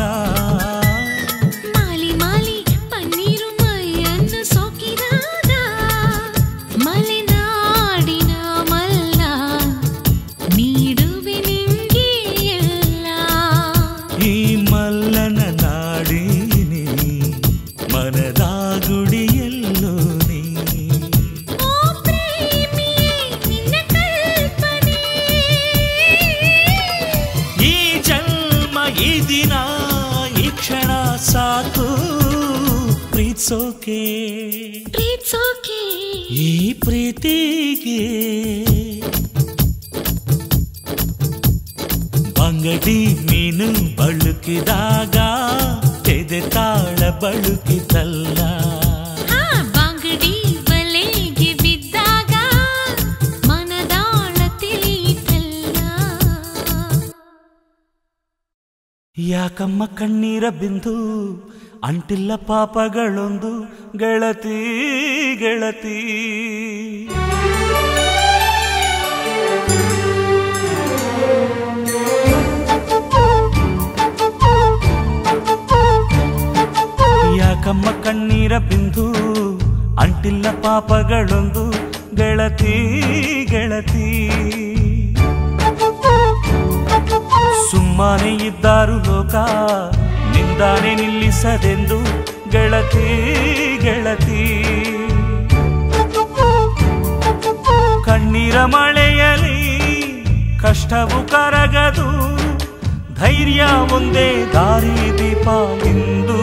ಮಾಲಿ ಮಾಲಿ ಪನ್ನೀರು ಮೈಯನ್ನು ಸೋಕಿದಾಗ ಮಲೆನಾಡಿನ ಮಲ್ಲ ನೀಡುವೆ ನಿಂಗೆ ಎಲ್ಲ ಈ ಮಲ್ಲನ ನಾಡಿನಿ ಮನದ ಗುಡಿಯಲ್ಲೂ ನೀ ಓ ಪ್ರೇಮಿ ನಿನ್ನ ಕಲ್ಪನೆ ಈ ಜನ್ಮ ಈ ದಿನ ಈ ಕ್ಷಣ ಸಾಕು ಪ್ರೀತ್ಸೋಕೆ ಪ್ರೀತ್ಸೋಕೆ ಈ ಪ್ರೀತಿಗೆ ಬಂಗಡಿ ಮೀನು ಬಳುಕಿದಾಗ ಎದೆ ತಾಳ ಬಳುಕಿತಲ್ಲ ಆ ಬಾಂಗಡಿ ಬಲೆಗೆ ಬಿದ್ದಾಗ ಮನದಾಳ ತಿಳಿಯಿತಲ್ಲ ಯಾಕಮ್ಮ ಕಣ್ಣೀರ ಬಿಂದು ಅಂಟಿಲ್ಲ ಪಾಪಗಳೊಂದು ಗೆಳತಿ ಗೆಳತಿ ಯಾಕಮ್ಮ ಕಣ್ಣೀರ ಬಿಂದು ಅಂಟಿಲ್ಲ ಪಾಪಗಳೊಂದು ಗೆಳತಿ ಗೆಳತಿ ಸುಮ್ಮನೆ ಇದ್ದಾರು ಲೋಕ ನಿಂದಾನೆ ನಿಲ್ಲಿಸದೆಂದು ಗೆಳತಿ ಗೆಳತಿ ಕಣ್ಣೀರ ಮಳೆಯಲಿ ಕಷ್ಟವು ಕರಗದು ಧೈರ್ಯ ಒಂದೇ ದಾರಿ ದೀಪ ಎಂದು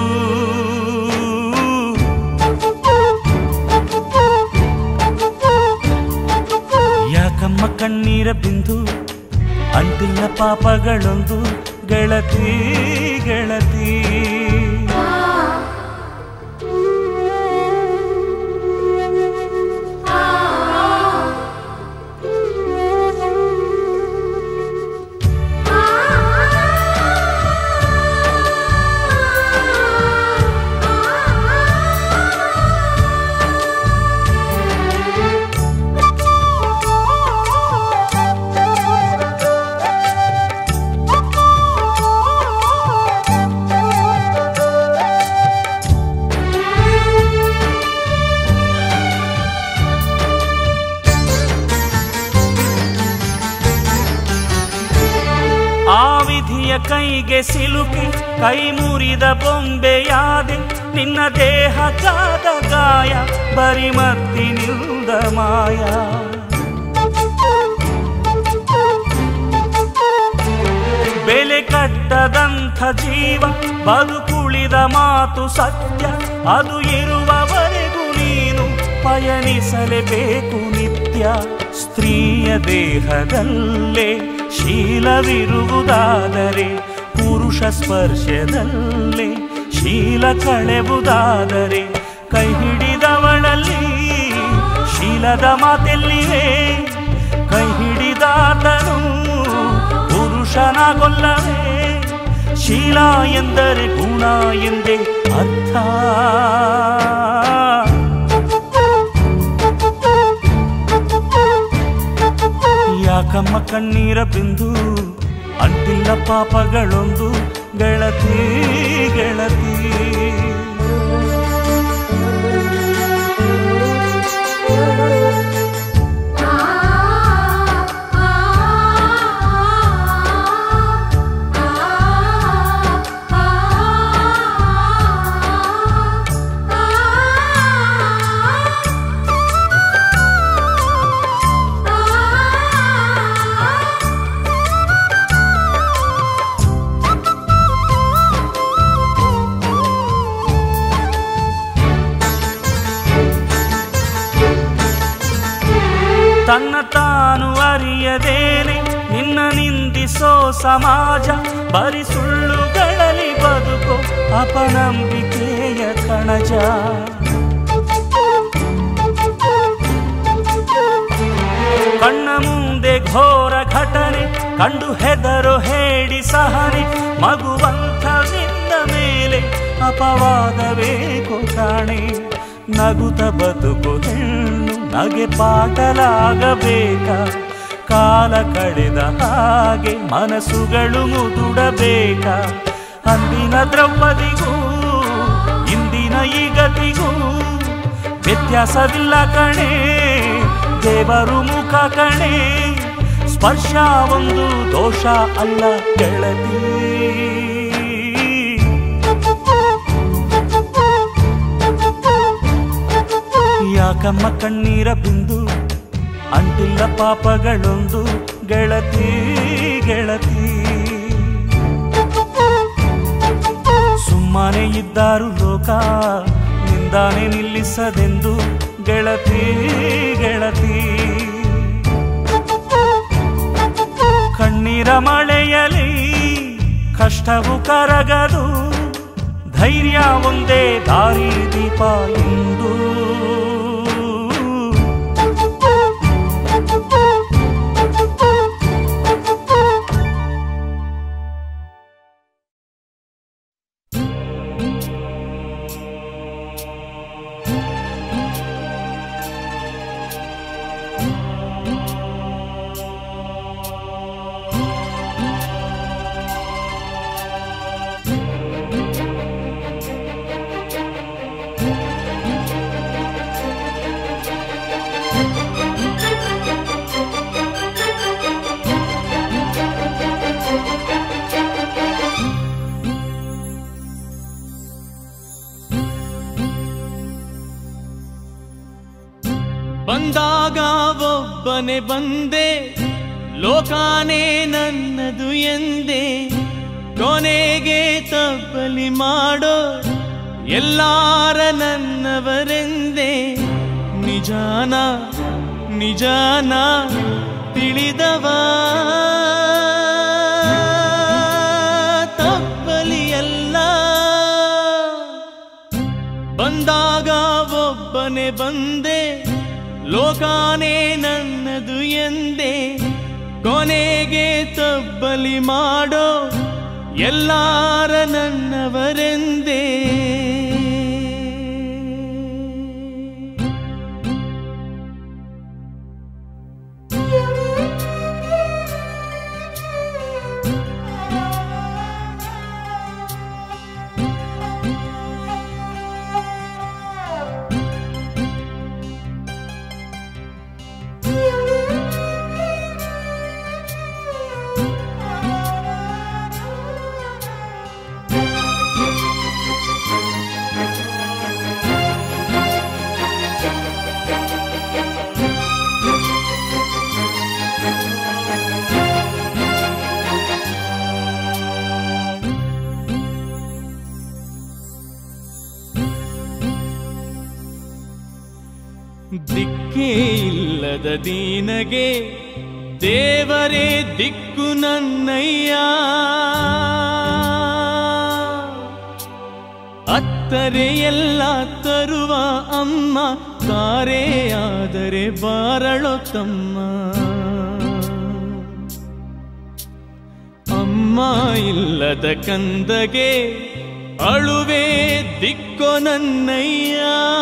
ಯಾಕಮ್ಮ ಕಣ್ಣೀರ ಬಿಂದು ಅಂಟಿಲ್ಲ ಪಾಪಗಳೊಂದು ಗೆಳತಿ ಗೆಳತಿ ಆ ವಿಧಿಯ ಕೈಗೆ ಸಿಲುಕಿ ಕೈ ಮುರಿದ ಬೊಂಬೆಯಾದೆ ನಿನ್ನ ದೇಹ ಕಾದ ಗಾಯ ಬರಿ ಮತ್ತಿನಿಲ್ದ ಮಾಯ ಬೆಲೆ ಕಟ್ಟದಂಥ ಜೀವ ಬದುಕುಳಿದ ಮಾತು ಸತ್ಯ ಅದು ಇರುವವರೆಗೂ ನೀನು ಪಯಣಿಸಲೇಬೇಕು ನಿತ್ಯ ಸ್ತ್ರೀಯ ದೇಹದಲ್ಲೇ ಶೀಲವಿರುವುದಾದರೆ ಪುರುಷ ಸ್ಪರ್ಶದಲ್ಲೇ ಶೀಲ ಕಳೆವುದಾದರೆ ಕೈ ಹಿಡಿದವಳಲ್ಲಿ ಶೀಲದ ಮಾತೆಲ್ಲಿವೆ ಕೈ ಹಿಡಿದಾತನು ಪುರುಷ ದೋಷನಾಗೊಲ್ಲವೇ ಶೀಲ ಎಂದರೆ ಗುಣ ಎಂದೇ ಅರ್ಥ ಯಾಕಮ್ಮ ಕಣ್ಣೀರ ಬಿಂದು ಅಂಟಿಲ್ಲ ಪಾಪಗಳೊಂದು ಗೆಳತಿ ಗೆಳತಿ ತನ್ನ ತಾನು ಅರಿಯದೇನೆ ನಿನ್ನ ನಿಂದಿಸೋ ಸಮಾಜ ಬರಿ ಸುಳ್ಳುಗಳಲ್ಲಿ ಬದುಕೋ ಅಪನಂಬಿಕೆಯ ಕಣಜ ಕಣ್ಣ ಮುಂದೆ ಘೋರ ಘಟನೆ ಕಂಡು ಹೆದರೋ ಹೇಳಿ ಸಹನೆ ಮಗುವಂಥವಿಂದ ಮೇಲೆ ಅಪವಾದವೇಕೋ ಕಾಣೆ ನಗುತ್ತ ಬದುಕು ಹೆಣ್ಣು ನಗೆ ಪಾಟಲಾಗಬೇಕ ಕಾಲ ಕಳೆದ ಹಾಗೆ ಮನಸ್ಸುಗಳು ಮುದುಡಬೇಕ ಅಂದಿನ ದ್ರೌಪದಿಗೂ ಇಂದಿನ ಈ ಗತಿಗೂ ವ್ಯತ್ಯಾಸವಿಲ್ಲ ಕಣೆ ದೇವರು ಮುಖ ಕಣೆ ಸ್ಪರ್ಶ ಒಂದು ದೋಷ ಅಲ್ಲ ಗೆಳತಿ ಯಾಕಮ್ಮ ಕಣ್ಣೀರ ಬಿಂದು ಅಂಟಿಲ್ಲ ಪಾಪಗಳೊಂದು ಗೆಳತಿ ಗೆಳತಿ ಸುಮ್ಮನೆ ಇದ್ದಾರು ಲೋಕ ನಿಂದಾನೆ ನಿಲ್ಲಿಸದೆಂದು ಗೆಳತಿ ಗೆಳತಿ ಕಣ್ಣೀರ ಮಳೆಯಲಿ ಕಷ್ಟವು ಕರಗದು ಧೈರ್ಯ ಒಂದೇ ದಾರಿ ದೀಪ ಎಂದು ಬಂದಾಗ ಒಬ್ಬನೇ ಬಂದೆ ಲೋಕಾನೇ ನನ್ನದು ಎಂದೆ ಕೊನೆಗೆ ತಪ್ಪಲಿ ಮಾಡೋ ಎಲ್ಲಾರ ನನ್ನವರೆಂದೆ ನಿಜಾನ ನಿಜಾನ ತಿಳಿದವ ತಪ್ಪಲಿಯಲ್ಲ ಬಂದಾಗ ಒಬ್ಬನೇ ಬಂದೆ ಲೋಕಾನೇ ನನ್ನದು ಎಂದೆ ಕೊನೆಗೆ ತಬ್ಬಲಿ ಮಾಡೋ ಎಲ್ಲಾರ ನನ್ನವರೆಂದೇ ದಿಕ್ಕೇ ಇಲ್ಲದ ದೀನಗೆ ದೇವರೇ ದಿಕ್ಕು ನನ್ನಯ್ಯ ಅತ್ತರೆ ಎಲ್ಲ ತರುವ ಅಮ್ಮ ತಾರೆ ಆದರೆ ಬಾರಳೋ ತಮ್ಮ ಅಮ್ಮ ಇಲ್ಲದ ಕಂದಗೆ ಅಳುವೆ ದಿಕ್ಕೋ ನನ್ನಯ್ಯ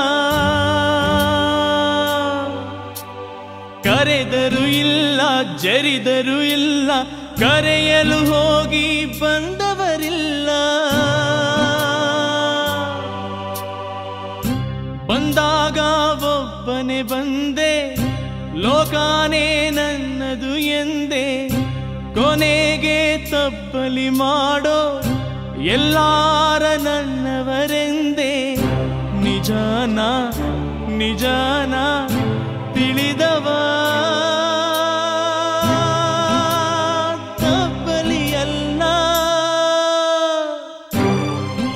ಕರೆದರು ಇಲ್ಲ ಜರಿದರು ಇಲ್ಲ ಕರೆಯಲು ಹೋಗಿ ಬಂದವರಿಲ್ಲ ಬಂದಾಗ ಒಬ್ಬನೇ ಬಂದೆ ಲೋಕಾನೇ ನನ್ನದು ಎಂದೆ ಕೊನೆಗೆ ತಪ್ಪಲಿ ಮಾಡೋ ಎಲ್ಲಾರ ನನ್ನವರೆಂದೆ ನಿಜಾನ ನಿಜಾನ ತಿಳಿದವ ತಪ್ಪಲಿಯಲ್ಲ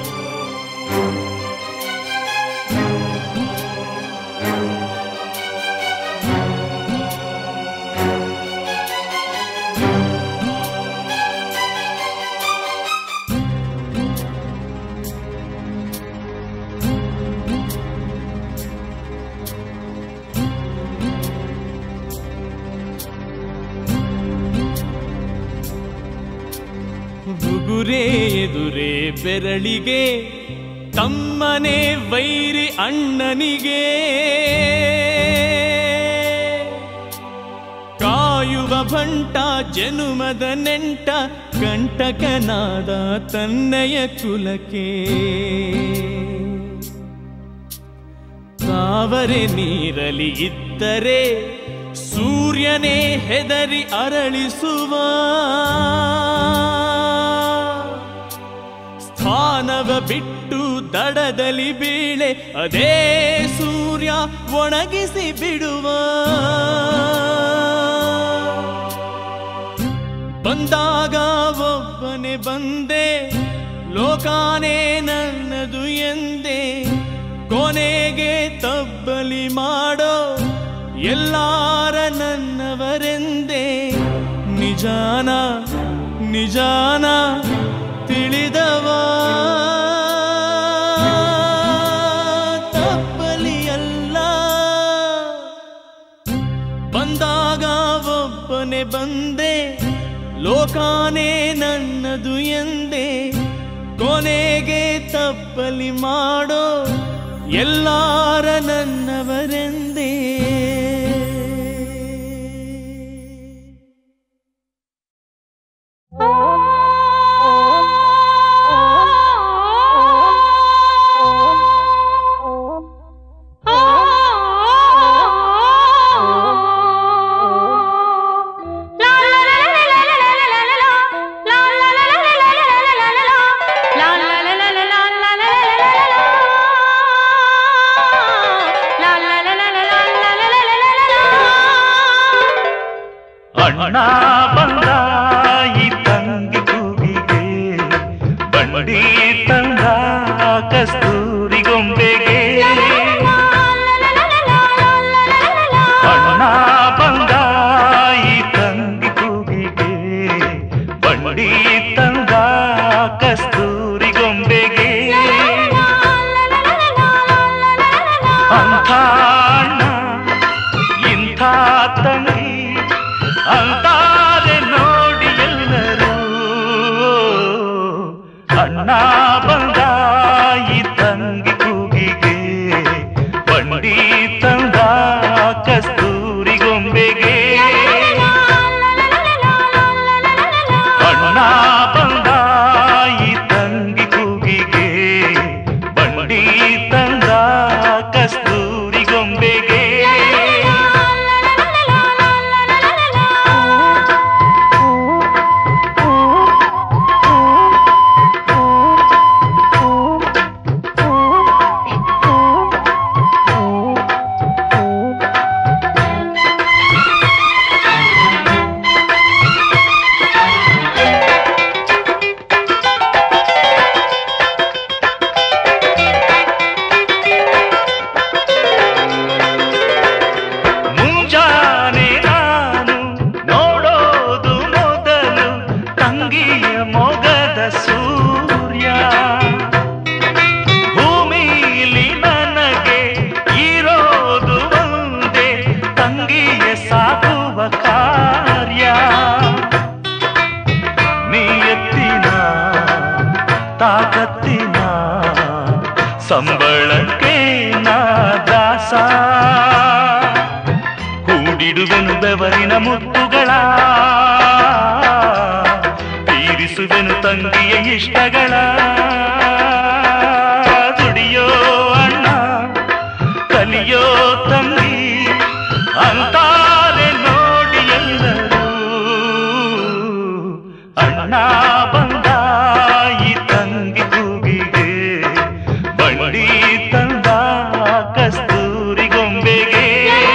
ಬುಗುರೆ ಎದುರೇ ಬೆರಳಿಗೆ ತಮ್ಮನೆ ವೈರಿ ಅಣ್ಣನಿಗೆ ಕಾಯುವ ಭಂಟ ಜನುಮದ ನೆಂಟ ಕಂಟಕನಾದ ತನ್ನಯ ಕುಲಕ್ಕೆ ತಾವರೆ ನೀರಲಿ ಇದ್ದರೆ ಸೂರ್ಯನೇ ಹೆದರಿ ಅರಳಿಸುವ ಸ್ಥಾನವ ಬಿಟ್ಟು ದಡದಲ್ಲಿ ಬೀಳೆ ಅದೇ ಸೂರ್ಯ ಒಣಗಿಸಿ ಬಿಡುವ ಬಂದಾಗ ಒಬ್ಬನೇ ಬಂದೆ ಲೋಕಾನೇ ನನ್ನದು ಎಂದೆ ಕೊನೆಗೆ ತಬ್ಬಲಿ ಮಾಡೋ ಎಲ್ಲಾರ ನನ್ನವರೆಂದೆ ನಿಜಾನ ನಿಜಾನ ತಿಳಿದವ ತಪ್ಪಲಿಯಲ್ಲ ಬಂದಾಗ ಒಬ್ಬನೇ ಬಂದೆ ಲೋಕಾನೇ ನನ್ನದು ಎಂದೆ ಕೊನೆಗೆ ತಪ್ಪಲಿ ಮಾಡೋ ಎಲ್ಲಾರ ನನ್ನವರೆಂದೇ ಅಣ್ಣ ಬಂದ ಈ ತಂಗಿ ಕೂಗಿಗೆ ಬಂಡಿ ತಂದ ಕಸ್ತೂರಿ ಗೊಂಬೆಗೆ ಅಣ್ಣ ಬಂದ ಈ ತಂಗಿ ಕೂಗಿಗೆ ಬಂಡಿ ತಂದ ಕಸ್ತೂರಿ ಗೊಂಬೆಗೆ ಅಂಥ ಅಣ್ಣ ಇಂಥ ತಂಗಿ ಅಂತಾರೆ ನೋಡಿ ಎಲ್ಲರೂ ಅಣ್ಣ ಬಂದ ಈ ತಂಗಿ ಕೂಗಿಗೆ ಬಂಡಿ ತಂದ ಕಸ್ತೂರಿ ಗೊಂಬೆಗೆ ಅಣ್ಣ ಬಂದ ಈ ತಂಗಿ ಕೂಗಿಗೆ ಬಂಡಿ ತಂದ ಕಸ್ತೂರಿ ಗೊಂಬೆಗೆ ಮುಂಜಾನೆ ನಾನು ನೋಡೋದು ಮೊದಲು ತಂಗಿಯ ಮೊಗದ ಸೂರ್ಯ ಭೂಮಿಲಿ ನನಗೆ ಇರೋದು ಒಂದೇ ತಂಗಿಯ ಸಾಕುವ ಕಾರ್ಯ ನೀಯ ತವರಿನ ಮುತ್ತುಗಳ ತೀರಿಸುವೆನು ತಂಗಿಯ ಇಷ್ಟಗಳ ದುಡಿಯೋ ಅಣ್ಣ ಕಲಿಯೋ ತಂಗಿ ಅಂತಾರೆ ನೋಡಿ ಎಲ್ಲರೂ ಅಣ್ಣ ಬಂದ ಈ ತಂಗಿ ಕೂಗಿಗೆ ಬಂಡಿ ತಂದ ಕಸ್ತೂರಿ ಗೊಂಬೆಗೆ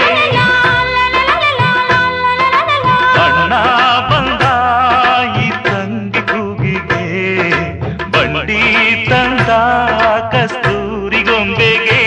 ಅಣ್ಣ ಬಂದ ಈ ತಂಗಿ ಕೂಗಿಗೆ ಬಂಡಿ ತಂದ ಕಸ್ತೂರಿ ಗೊಂಬೆಗೆ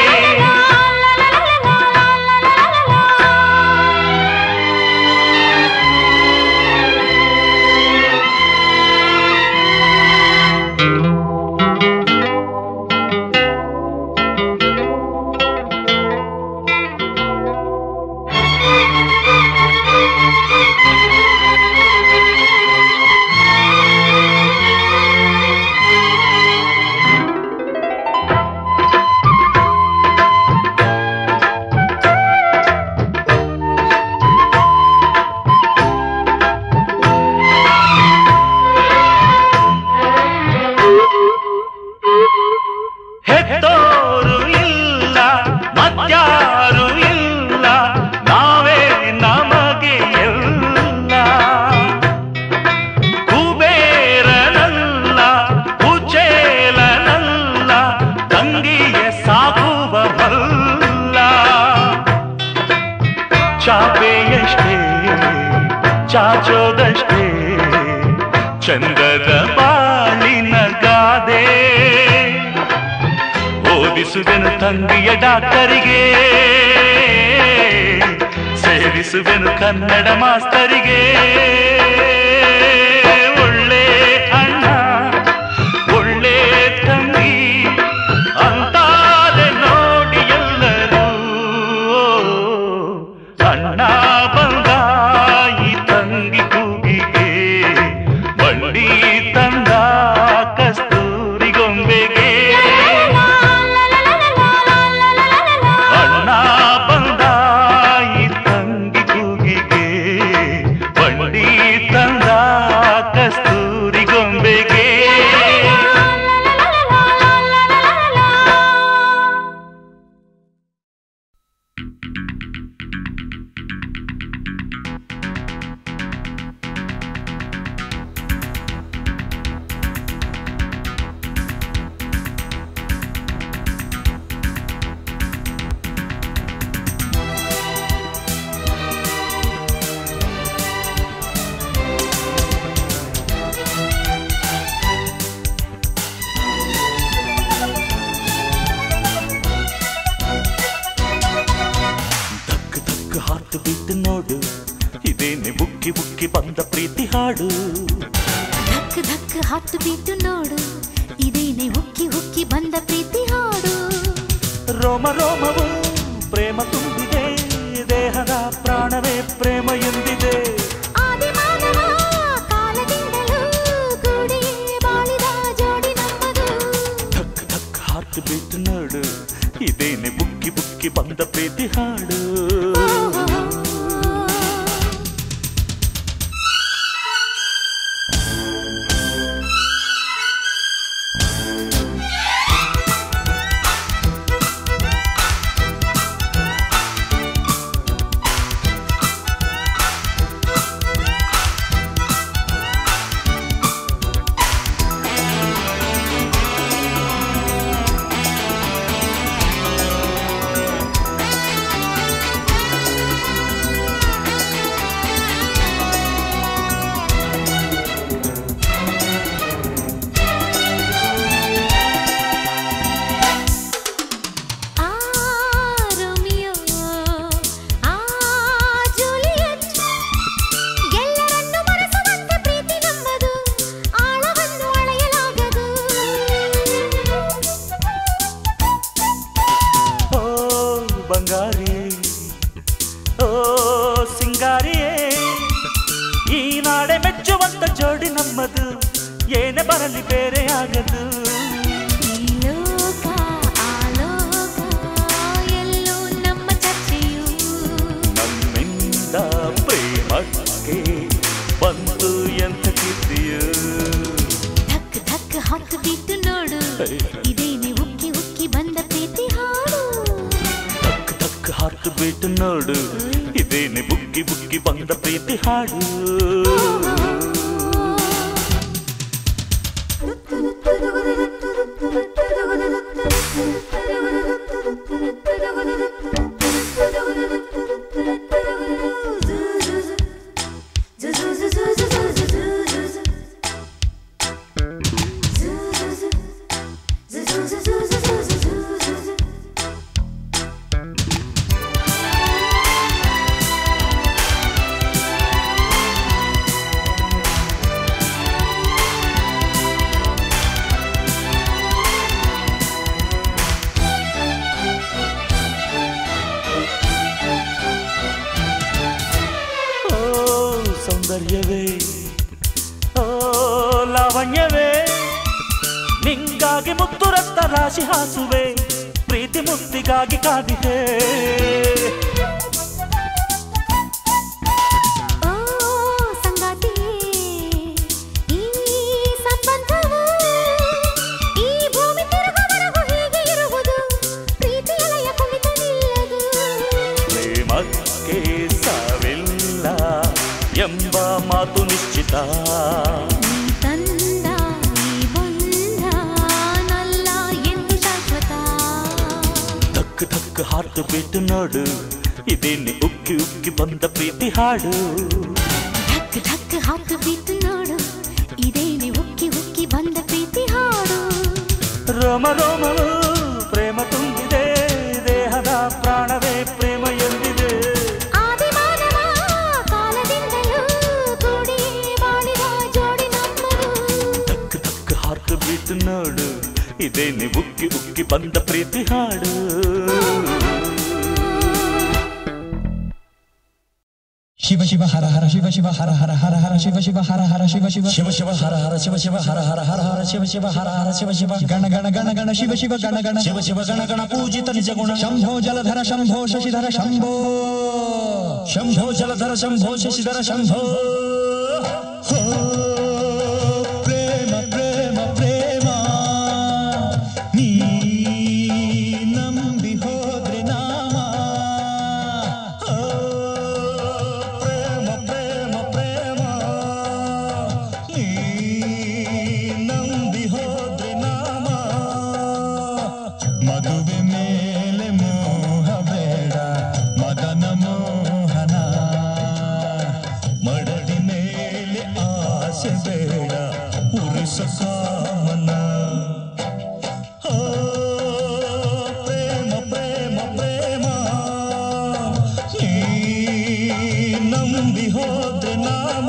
ಹೆತ್ತೋರು ಇಲ್ಲ ಮತ್ಯಾರು ಇಲ್ಲ ನಾವೇ ನಮಗೆ ಎಲ್ಲ ಕುಬೇರನಲ್ಲ ಕುಚೇಲನಲ್ಲ ತಂಗಿಯ ಸಾಕುವ ಮಲ್ಲ ಚಾಪೆಯಷ್ಟೇ ಚಾಚೋದಷ್ಟೇ ಚಂದದ ಬಾಳಿನ ಗಾದೆ ಓದಿಸುವೆನು ತಂಗಿಯ ಡಾಕ್ಟರಿಗೆ ಸೇರಿಸುವೆನು ಕನ್ನಡ ಮಾಸ್ತರಿಗೆ ಒಳ್ಳೆ ಅಣ್ಣ ಒಳ್ಳೆ ತಂಗಿ ಅಂತಾರೆ ನೋಡಿ ಎಲ್ಲರೂ ಅಣ್ಣ ಬಂದ ಈ ತಂಗಿ ಕೂಗಿಗೆ ಬಂಡಿ ತಂದ ಕಸ್ತೂರಿ ಗೊಂಬೆಗೆ ಅಣ್ಣ ಬಂದ ಈ ತಂಗಿ ಕೂಗಿಗೆ ಬಂಡಿ ತಂದ ಕಸ್ತೂರಿ ಗೊಂಬೆಗೆ ಧಕ್ ಧಕ್ ಹಾರ್ಟ್ ಬೀಟ್ ನೋಡು ಇದೇನೆ ಬುಕ್ಕಿ ಬುಕ್ಕಿ ಬಂದ ಪ್ರೀತಿ ಹಾಡು ಧಕ್ ಧಕ್ ಹತ್ತು ಬಿಟ್ಟು ನೋಡು ಇದೇನೆ ಉಕ್ಕಿ ಉಕ್ಕಿ ಬಂದ ಪ್ರೀತಿ ಹಾಡು ರೋಮ ರೋಮವು ಪ್ರೇಮ ತುಂಬಿದೆ ದೇಹದ ಪ್ರಾಣವೇ ಪ್ರೇಮ ಎಂದಿದೆ ಆದಿ ಮಾನವ ಕಾಲದಿಂದಲೂ ಕೂಡಿ ಬಾಳಿದ ಜೋಡಿ ನಮ್ಮದು ಧಕ್ ಧಕ್ ಹಾರ್ಟ್ ಬೀಟ್ ನೋಡು ಇದೇನೆ ಬುಕ್ಕಿ ಬುಕ್ಕಿ ಬಂದ ಪ್ರೀತಿ ಹಾಡು ಆ ರೋಮಿಯೋ ಆ ಜೂಲಿಯಟ್ ಎಲ್ಲರನ್ನು ಮರೆಸುವಂತೆ ಪ್ರೀತಿ ನಮ್ಮದು ಆಳವನ್ನು ಅಳೆಯಲಾಗದು ಓ ಬಂಗಾರಿ ಓ ಸಿಂಗಾರಿಯೇ ಈ ನಾಡೆ ಮೆಚ್ಚುವಂತ ಜೋಡಿ ನಮ್ಮದು ಏನೇ ಬರಲಿ ಬೇರೆ ಆಗದು ಈ ಲೋಕ ಆ ಲೋಕ ಎಲ್ಲೋ ನಮ್ಮ ಚರ್ಚೆಯು ನಮ್ಮಿಂದ ನೋಡು ಇದೇನೆ ಬುಕ್ಕಿ ಬುಕ್ಕಿ ಬಂದ ಪ್ರೀತಿ ಹಾಡು ಓ ಸೌಂದರ್ಯವೇ ಓ ಲಾವಣ್ಯವೇ ನಿಂಗಾಗಿ ಮುತ್ತು ರಕ್ತ ರಾಶಿ ಹಾಸುವೆ ಪ್ರೀತಿ ಮುಕ್ತಿಗಾಗಿ ಕಾದಿದೆ ಓ ಸಂಗಾತಿಯೇ ಈ ಸಂಬಂಧವು ಈ ಭೂಮಿ ತಿರುಗುವರೆಗೂ ಹೀಗೆ ಇರುವುದು ಪ್ರೀತಿ ಅಲೆಯ ಕುಣಿತ ನಿಲ್ಲದು ಪ್ರೇಮಕ್ಕೆ ಸಾವಿಲ್ಲ ಎಂಬ ಮಾತು ನಿಶ್ಚಿತ ನೀ ತಂದ ಈ ಬಂಧ ನಲ್ಲ ಎಂದು ಶಾಶ್ವತ ಧಕ್ ಧಕ್ ಹಾರ್ಟ್ ಬಿಟ್ಟು ನೋಡು ಇದೇನೆ ಉಕ್ಕಿ ಉಕ್ಕಿ ಬಂದ ಪ್ರೀತಿ ಹಾಡು ಧಕ್ ಧಕ್ ಹಾಕು ಬಿತ್ತು ನೋಡು ಇದೇನೆ ಉಕ್ಕಿ ಉಕ್ಕಿ ಬಂದ ಪ್ರೀತಿ ಹಾಡು ರೋಮ ರೋಮನು ಪ್ರೇಮ ತುಂಬಿದೆ ದೇಹದ ಪ್ರಾಣವೇ ಪ್ರೇಮ ಎಂದಿದೆ ಆದಿ ಮಾನವ ಕಾಲದಿಂದಲೂ ಕೂಡಿ ಬಾಳಿದ ಜೋಡಿ ನಮ್ಮದು ಧಕ್ ಧಕ್ ಹಾರ್ಟ್ ಬಿಟ್ಟು ನೋಡು ಇದೇನೆ ಉಕ್ಕಿ ಉಕ್ಕಿ ಬಂದ ಪ್ರೀತಿ ಹಾಡು ಶಿವ ಶಿವ ಹರ ಹರ ಶಿವ ಶಿವ ಹರ ಹರ ಹರ ಹರ ಶಿವ ಶಿವ ಹರ ಹರ ಶಿವ ಶಿವ ಶಿವ ಶಿವ ಹರ ಹರ ಶಿವ ಶಿವ ಹರ ಹರ ಹರ ಹರ ಶಿವ ಶಿವ ಹರ ಹರ ಶಿವ ಶಿವ ಗಣ ಗಣ ಗಣ ಗಣ ಶಿವ ಶಿವ ಗಣ ಗಣ ಶಿವ ಶಿವ ಗಣ ಗಣ ಪೂಜಿತ ನಿಜ ಗುಣ ಶಂಭೋ ಜಲಧರ ಶಂಭೋ ಶಶಿಧರ ಶಂಭೋ ಶಂಭೋ ಜಲಧರ ಶಂಭೋ ಶಶಿಧರ ಶಂಭೋ ಹೋ ಪ್ರೇಮ ಪ್ರೇಮ ಪ್ರೇಮ ನೀ ನಂಬಿ ಹೋದ್ರೆ ನಾಮ ಓ, ಪ್ರೇಮ ಪ್ರೇಮ ಪ್ರೇಮ ನೀ ನಂಬಿ ಹೋದ್ರೆ ನಾಮ ಮದುವೆ ಮೇಲೆ ಮೋಹ ಬೇಡ ಮದನ ಮೋಹನ ಮಡದಿ ಮೇಲೆ ಆಸೆ ಬೇಡ ಉರಿಸ ಕಾಮನ ಓ, ಪ್ರೇಮ ಪ್ರೇಮ ಪ್ರೇಮ ನೀ ನಂಬಿ ಹೋದ್ರೆ ನಾಮ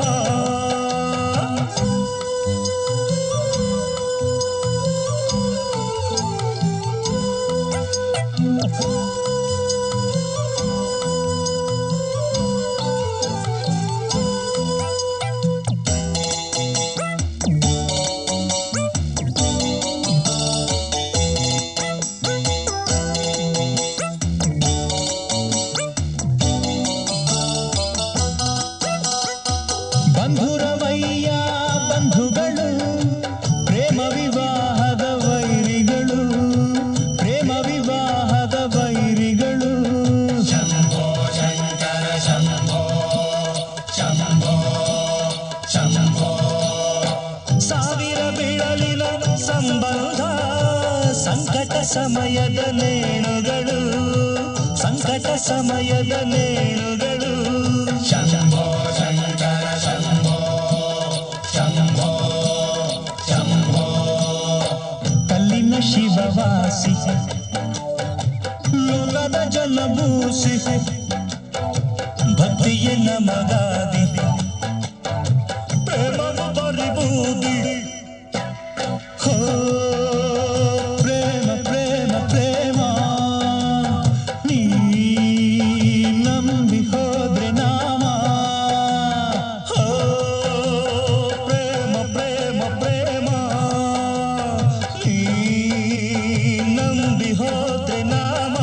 ಬಂಧುರವಯ್ಯ ಬಂಧುಗಳು ಪ್ರೇಮ ವಿವಾಹದ ವೈರಿಗಳು ಪ್ರೇಮ ವಿವಾಹದ ವೈರಿಗಳು ಶಂಭೋ ಶಂಕರ ಶಂಭೋ ಶಂಭೋ ಶಂಭೋ ಸಾವಿರ ಬೀಳಲಿನ ಸಂಬಂಧ ಸಂಕಟ ಸಮಯದ ನೇಣುಗಳು ಸಂಕಟ ಸಮಯದ ನೇಣುಗಳು ಶಂಭೋ ಶಂಕರ ಶಂಭೋ ಶಂಭೋ ಶಂಭೋ ಕಲ್ಲಿನ ಶಿವವಾಸಿ ಲೋಕದ ಜಲಭೂಸಿ ಭಕ್ತಿಯ ನಮಗಾದಿ ಪ್ರೇಮದ ಪರಿಬೂದಿ ಹೋ ಪ್ರೇಮ ಪ್ರೇಮ ಪ್ರೇಮ ನೀ ನಂಬಿ ಹೋದ್ರೆ ನಾಮ ಹೋ ಪ್ರೇಮ ಪ್ರೇಮ ಪ್ರೇಮ ನೀ ನಂಬಿ ಹೋದ್ರೆ ನಾಮ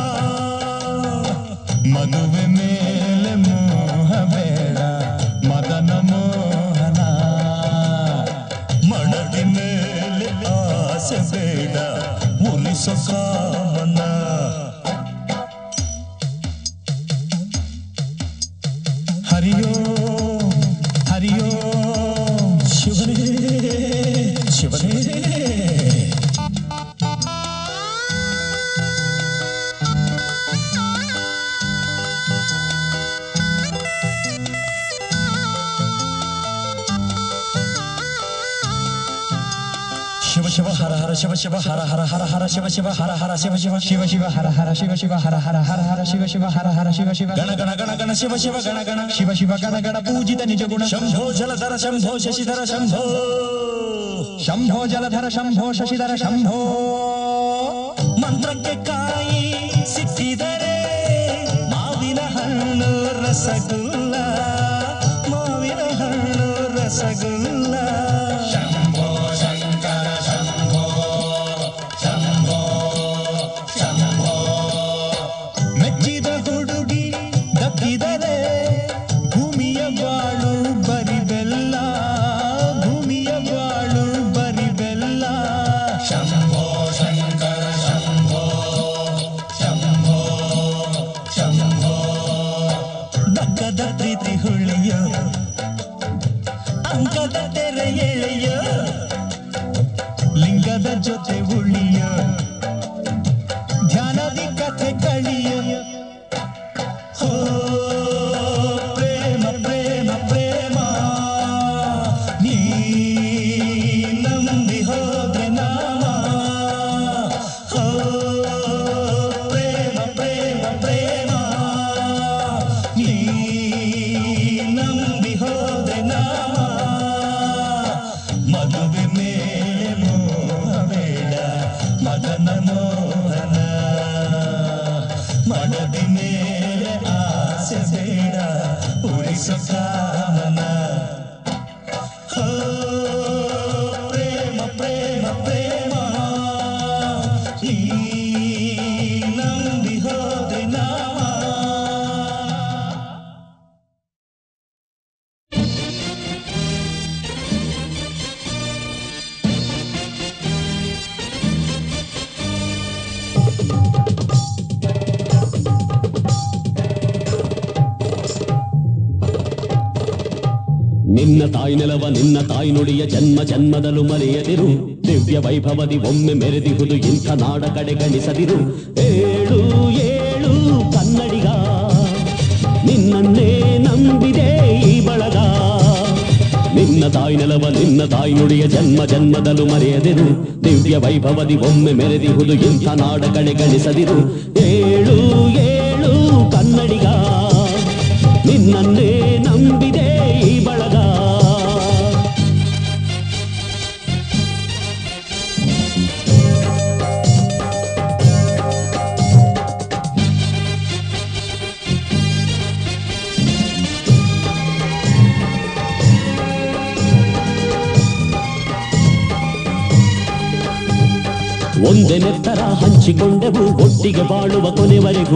ಮದುವೆ ಮೇಲೆ ಮೋಹ ಬೇಡ ಮದನ ಮೋಹನ ಮಡದಿ ಮೇಲೆ ಆಸೆ ಬೇಡ ಉಳಿಸೋ ಕಾಮನ ಶಿವ ಹರ ಹರ ಶಿವ ಶಿವ ಹರ ಹರ ಹರ ಹರ ಶಿವ ಶಿವ ಹರ ಹರ ಶಿವ ಶಿವ ಶಿವ ಶಿವ ಹರ ಹರ ಶಿವ ಶಿವ ಹರ ಹರ ಹರ ಹರ ಶಿವ ಶಿವ ಹರ ಹರ ಶಿವ ಶಿವ ಗಣ ಗಣ ಗಣ ಗಣ ಶಿವ ಶಿವ ಗಣ ಗಣ ಶಿವ ಶಿವ ಗಣ ಗಣ ಪೂಜಿತ ನಿಜ ಗುಣ ಶಂಭೋ ಜಲಧರ ಶಂಭೋ ಶಶಿಧರ ಶಂಭೋ ಶಂಭೋ ಜಲಧರ ಶಂಭೋ ಶಶಿಧರ ಶಂಭೋ ಮಂತ್ರಕ್ಕೆ ಕಾಯಿ ಸಿಕ್ಕಿದರೆ ಮಾವಿನ ಹಣ್ಣು ರಸಗುಲ್ಲ ಮಾವಿನ ಹಣ್ಣು ರಸಗುಲ್ಲ ಶಂಭೋ ಶಂಕರ ಶಂಭೋ ಶಂಭೋ ಶಂಭೋ ಮೆಚ್ಚಿದ ಹುಡುಗಿ ದಕ್ಕಿದರೆ ಭೂಮಿಯ ಬಾಳು ಬರಿ ಬೆಲ್ಲ ಭೂಮಿಯ ಬಾಳು ಬರಿ ಬೆಲ್ಲ ಶಂಭೋ ಶಂಕರ ಶಂಭೋ ಶಂಭೋ ಶಂಭೋ ದಕ್ಕದ ಪ್ರೀತಿ ಹುಳಿಯೋ ಅಂಕದ ತೆರೆ ಎಳೆಯ ಲಿಂಗದ ಜೊತೆ ಉಳಿಯ ಧ್ಯಾನದಿ ಕಥೆ ಕಳಿಯ ಹೋ ಪ್ರೇಮ ಪ್ರೇಮ ಪ್ರೇಮ ನೀ ನಂಬಿ ಹೋದ್ರೆ ನಾಮ ಹೋ ಪ್ರೇಮ ಪ್ರೇಮ ಪ್ರೇಮ ನೀ ನಂಬಿ ಹೋದ್ರೆ ನಾಮ ಮದುವೆ ಮೇಲೆ ಮೋಹ ಬೇಡ ಮದನ ಮೋಹನ ಮಡದಿ ಮೇಲೆ ಆಸೆ ಬೇಡ ಉಳಿಸೋ ಕಾಮನ ಹೋ ಪ್ರೇಮ ಪ್ರೇಮ ಪ್ರೇಮ ಈ ನಂಬಿ ಹೋದ್ರೆ ನಾಮ ನಿನ್ನ ತಾಯಿ ನೆಲವ ನಿನ್ನ ತಾಯಿ ನುಡಿಯ ಜನ್ಮ ಜನ್ಮದಲು ಮರೆಯದಿರು ದಿವ್ಯ ವೈಭವದಿ ಒಮ್ಮೆ ಮೆರೆದಿಹುದು ಇಂಥ ನಾಡ ಕಡೆ ಗಣಿಸದಿರು ಏಳು ಏಳು ಕನ್ನಡಿಗ ನಿನ್ನನ್ನೇ ನಂಬಿದೆ ಈ ಬಳಗ ನಿನ್ನ ತಾಯಿ ನೆಲವ ನಿನ್ನ ತಾಯಿ ನುಡಿಯ ಜನ್ಮ ಜನ್ಮದಲು ಮರೆಯದಿರು ದಿವ್ಯ ವೈಭವದಿ ಒಮ್ಮೆ ಮೆರೆದಿಹುದು ಇಂಥ ನಾಡ ಕಡೆ ಗಣಿಸದಿರು ಏಳು ಏಳು ಕನ್ನಡಿಗ ನಿನ್ನನ್ನೇ ನಂಬಿದೆ ಈ ಬಳಗ ಒಂದೇ ನೆತ್ತರ ಹಂಚಿಕೊಂಡೆವು ಒಟ್ಟಿಗೆ ಬಾಳುವ ಕೊನೆವರೆಗೂ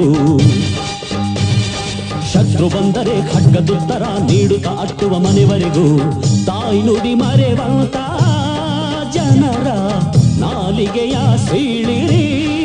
ಶತ್ರು ಬಂದರೆ ಖಡ್ಗದುತ್ತರ ನೀಡುತ್ತ ಅಟ್ಟುವ ಮನೆವರೆಗೂ ತಾಯಿ ನುಡಿ ಮರೆವಂತ ಜನರ ನಾಲಿಗೆಯ ಸೀಳಿರಿ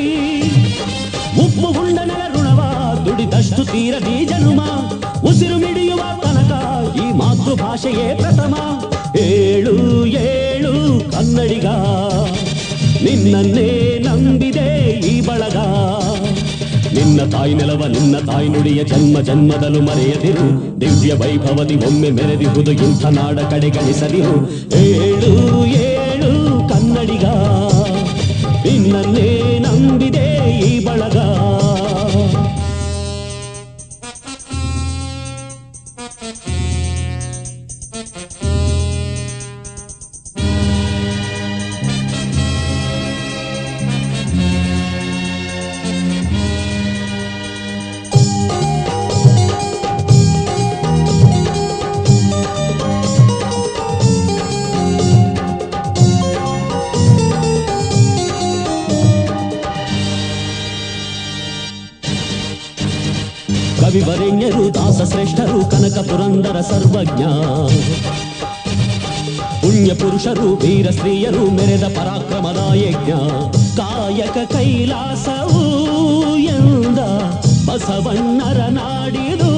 ಉಪ್ಪು ಹುಂಡನರ ಋಣವ ದುಡಿದಷ್ಟು ತೀರದಿ ಜನುಮ ಉಸಿರು ಮಿಡಿಯುವ ತನಕ ಈ ಮಾತೃಭಾಷೆಯೇ ಪ್ರಥಮ ಏಳು ಏಳು ಕನ್ನಡಿಗ ನಿನ್ನನ್ನೇ ನಂಬಿದೆ ಈ ಬಳಗ ನಿನ್ನ ತಾಯಿ ನೆಲವ ನಿನ್ನ ತಾಯಿ ನುಡಿಯ ಜನ್ಮ ಜನ್ಮದಲು ಮರೆಯದಿರು ದಿವ್ಯ ವೈಭವದಿ ಒಮ್ಮೆ ಮೆರೆದಿಹುದು ಇಂಥ ನಾಡ ಕಡೆ ಗಣಿಸದಿರು ಏಳು ಏಳು ಕನ್ನಡಿಗ ನಿನ್ನನ್ನೇ ನಂಬಿದೆ ಈ ಬಳಗ ಕವಿವರೆಣ್ಯರು ದಾಸ ಶ್ರೇಷ್ಠರು ಕನಕ ಪುರಂದರ ಸರ್ವಜ್ಞ ಪುಣ್ಯ ಪುರುಷರು ವೀರ ಸ್ತ್ರೀಯರು ಮೆರೆದ ಪರಾಕ್ರಮದ ಯಜ್ಞ ಕಾಯಕ ಕೈಲಾಸವು ಎಂದ ಬಸವಣ್ಣರ ನಾಡಿದು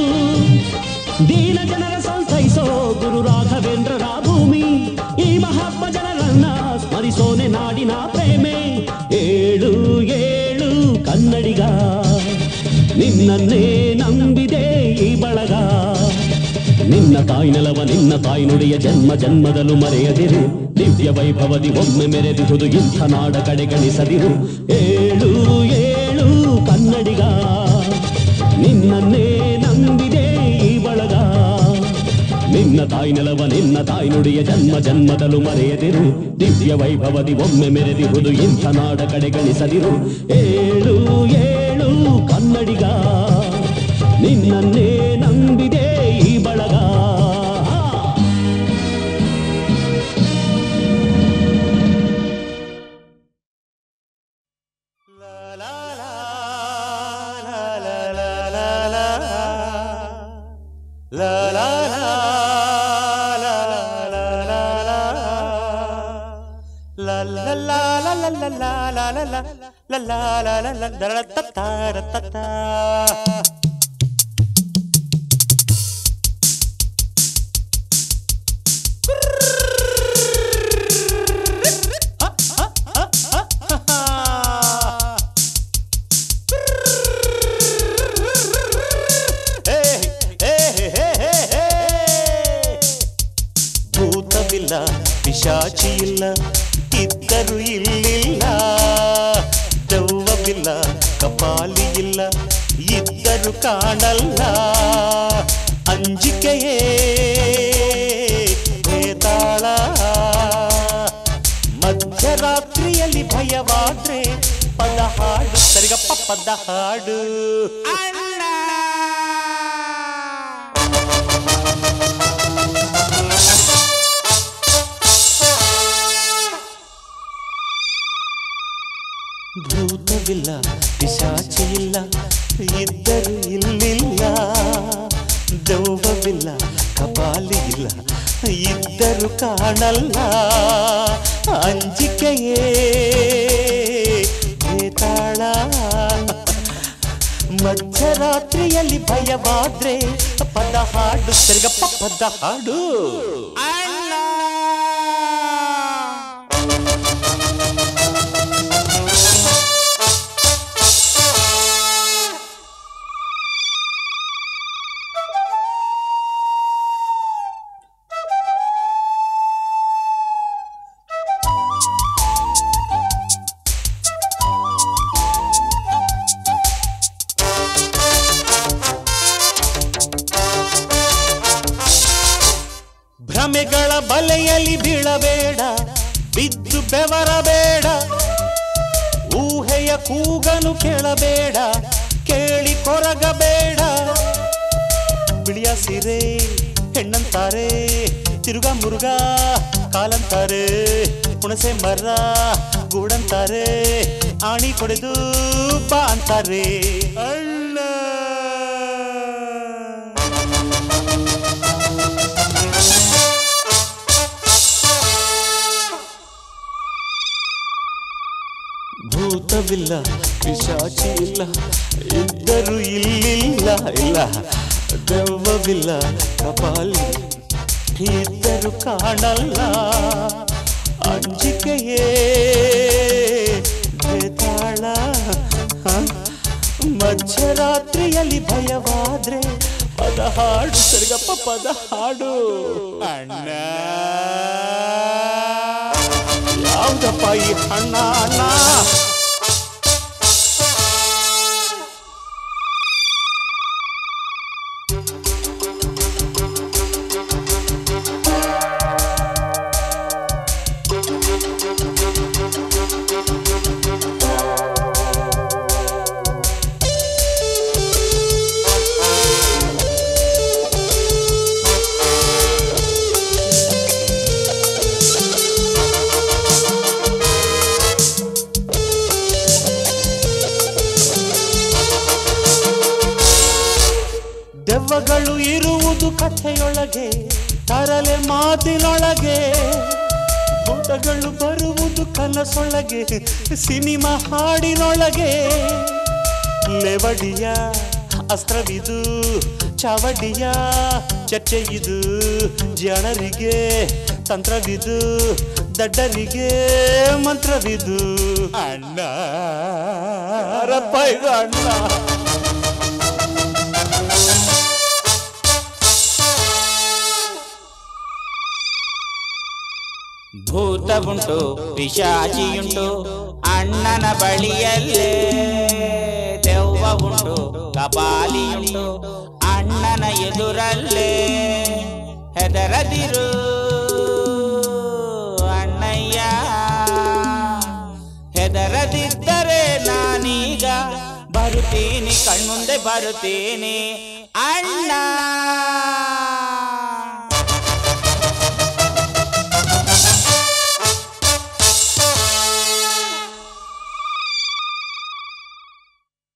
ದೀನ ಜನರ ಸಂತೈಸೋ ಗುರು ರಾಘವೇಂದ್ರರ ಭೂಮಿ ಈ ಮಹಾತ್ಮ ಜನರನ್ನ ಸ್ಮರಿಸೋನೆ ನಾಡಿನ ಪ್ರೇಮೆ ಏಳು ಏಳು ಕನ್ನಡಿಗ ನಿನ್ನನ್ನೇ ನಂಬಿದೆ ಈ ಬಳಗ ನಿನ್ನ ತಾಯಿ ನೆಲವ ನಿನ್ನ ತಾಯಿ ನುಡಿಯ ಜನ್ಮ ಜನ್ಮದಲ್ಲೂ ಮರೆಯದಿರು ದಿವ್ಯ ವೈಭವದಿ ಒಮ್ಮೆ ಮೆರೆದಿಹುದು ಇಂಥ ನಾಡ ಕಡೆಗಣಿಸದಿರು ಏಳು ಏಳು ಕನ್ನಡಿಗ ನಿನ್ನನ್ನೇ ನಂಬಿದೆ ಈ ಬಳಗ ನಿನ್ನ ತಾಯಿ ನೆಲವ ನಿನ್ನ ತಾಯಿ ನುಡಿಯ ಜನ್ಮ ಜನ್ಮದಲ್ಲೂ ಮರೆಯದಿರು ದಿವ್ಯ ವೈಭವದಿ ಒಮ್ಮೆ ಮೆರೆದಿಹುದು ಇಂಥ ನಾಡ ಕಡೆಗಣಿಸದಿರು ಏಳು ಏಳು ಕನ್ನಡಿಗ ನಿನ್ನನ್ನೇ ನಂಬಿದೆ ಈ ಬಳಗ ಭೂತವಿಲ್ಲ ಪಿಶಾಚಿ ಇಲ್ಲ ಇದ್ದರು ಇಲ್ಲಿಲ್ಲ ದೆವ್ವವಿಲ್ಲ ಕಪಾಲಿ ಇಲ್ಲ ಇದ್ದರು ಕಾಣಲ್ಲ ಅಂಜಿಕೆಯೇ ಭೇತಾಳ ಮಧ್ಯರಾತ್ರಿಯಲ್ಲಿ ಭಯವಾದ್ರೆ ಪದ ಹಾಡು ಸರಿಗಪ್ಪ ಪದ ಹಾಡು ಭೂತವಿಲ್ಲ ಪಿಶಾಚಿ ಇಲ್ಲ ಇದ್ದರು ಇಲ್ಲಿಲ್ಲ ದೆವ್ವವಿಲ್ಲ ಕಪಾಲಿ ಇಲ್ಲ ಇದ್ದರು ಕಾಣಲ್ಲ ಅಂಜಿಕೆಯೇ ಭೇತಾಳ ಮಧ್ಯರಾತ್ರಿಯಲ್ಲಿ ಭಯವಾದ್ರೆ ಪದ ಹಾಡು ಸರಿಗಪ್ಪ ಪದ ಹಾಡು ಭ್ರಮೆಗಳ ಬಲೆಯಲ್ಲಿ ಬೀಳಬೇಡ ಬಿದ್ದು ಬೆವರಬೇಡ ಊಹೆಯ ಕೂಗನು ಕೇಳಬೇಡ ಕೇಳಿ ಕೊರಗಬೇಡ ಬಿಳಿಯ ಸೀರೆ ಹೆಣ್ಣಂತಾರೆ ತಿರುಗ ಮುರುಗ ಕಾಲಂತಾರೆ ಹುಣಸೆ ಮರ ಗೂಡಂತಾರೆ ಆಣಿ ಕೊಡೆದು ಬಾ ಅಂತಾರೆ ಅಳ್ಳ ಭೂತವಿಲ್ಲ ಪಿಶಾಚಿ ಇಲ್ಲ ಇದ್ದರು ಇಲ್ಲಿಲ್ಲ ಇಲ್ಲ ದೆವ್ವವಿಲ್ಲ ಕಪಾಲಿ ಇದ್ದರು ಕಾಣಲ್ಲ ಅಂಜಿಕೆಯೇ ಭೇತಾಳ ಹ? ಮಧ್ಯರಾತ್ರಿಯಲ್ಲಿ ಭಯವಾದ್ರೆ ಪದ ಹಾಡು ಸರಿಗಪ್ಪ ಪದ ಹಾಡು ಅಣ್ಣ ಯಾವ್ದಪ್ಪ ಈ ಅಣ್ಣ ಅಣ್ಣ ದೆವ್ವಗಳು ಇರುವುದು ಕಥೆಯೊಳಗೆ ತರಲೆ ಮಾತಿನೊಳಗೆ ಭೂತಗಳು ಬರುವುದು ಕನಸೊಳಗೆ ಸಿನಿಮಾ ಹಾಡಿನೊಳಗೆ ಲೆವಡಿಯ ಅಸ್ತ್ರವಿದು ಚಾವಡಿಯ ಚರ್ಚೆ ಇದು ಜನರಿಗೆ ತಂತ್ರವಿದು ದಡ್ಡರಿಗೆ ಮಂತ್ರವಿದು ಅಣ್ಣ ಅರಪ್ಪ ಇದು ಅಣ್ಣ ಭೂತ ಉಂಟು ಪಿಶಾಚಿಯುಂಟು ಅಣ್ಣನ ಬಳಿಯಲ್ಲೇ ದೆವ್ವ ಉಂಟು ಕಪಾಲಿಯುಂಟು ಅಣ್ಣನ ಎದುರಲ್ಲೇ ಹೆದರದಿರು ಅಣ್ಣಯ್ಯ ಹೆದರದಿದ್ದರೆ ನಾನೀಗ ಬರುತ್ತೀನಿ ಕಣ್ಮುಂದೆ ಬರುತ್ತೀನಿ ಅಣ್ಣ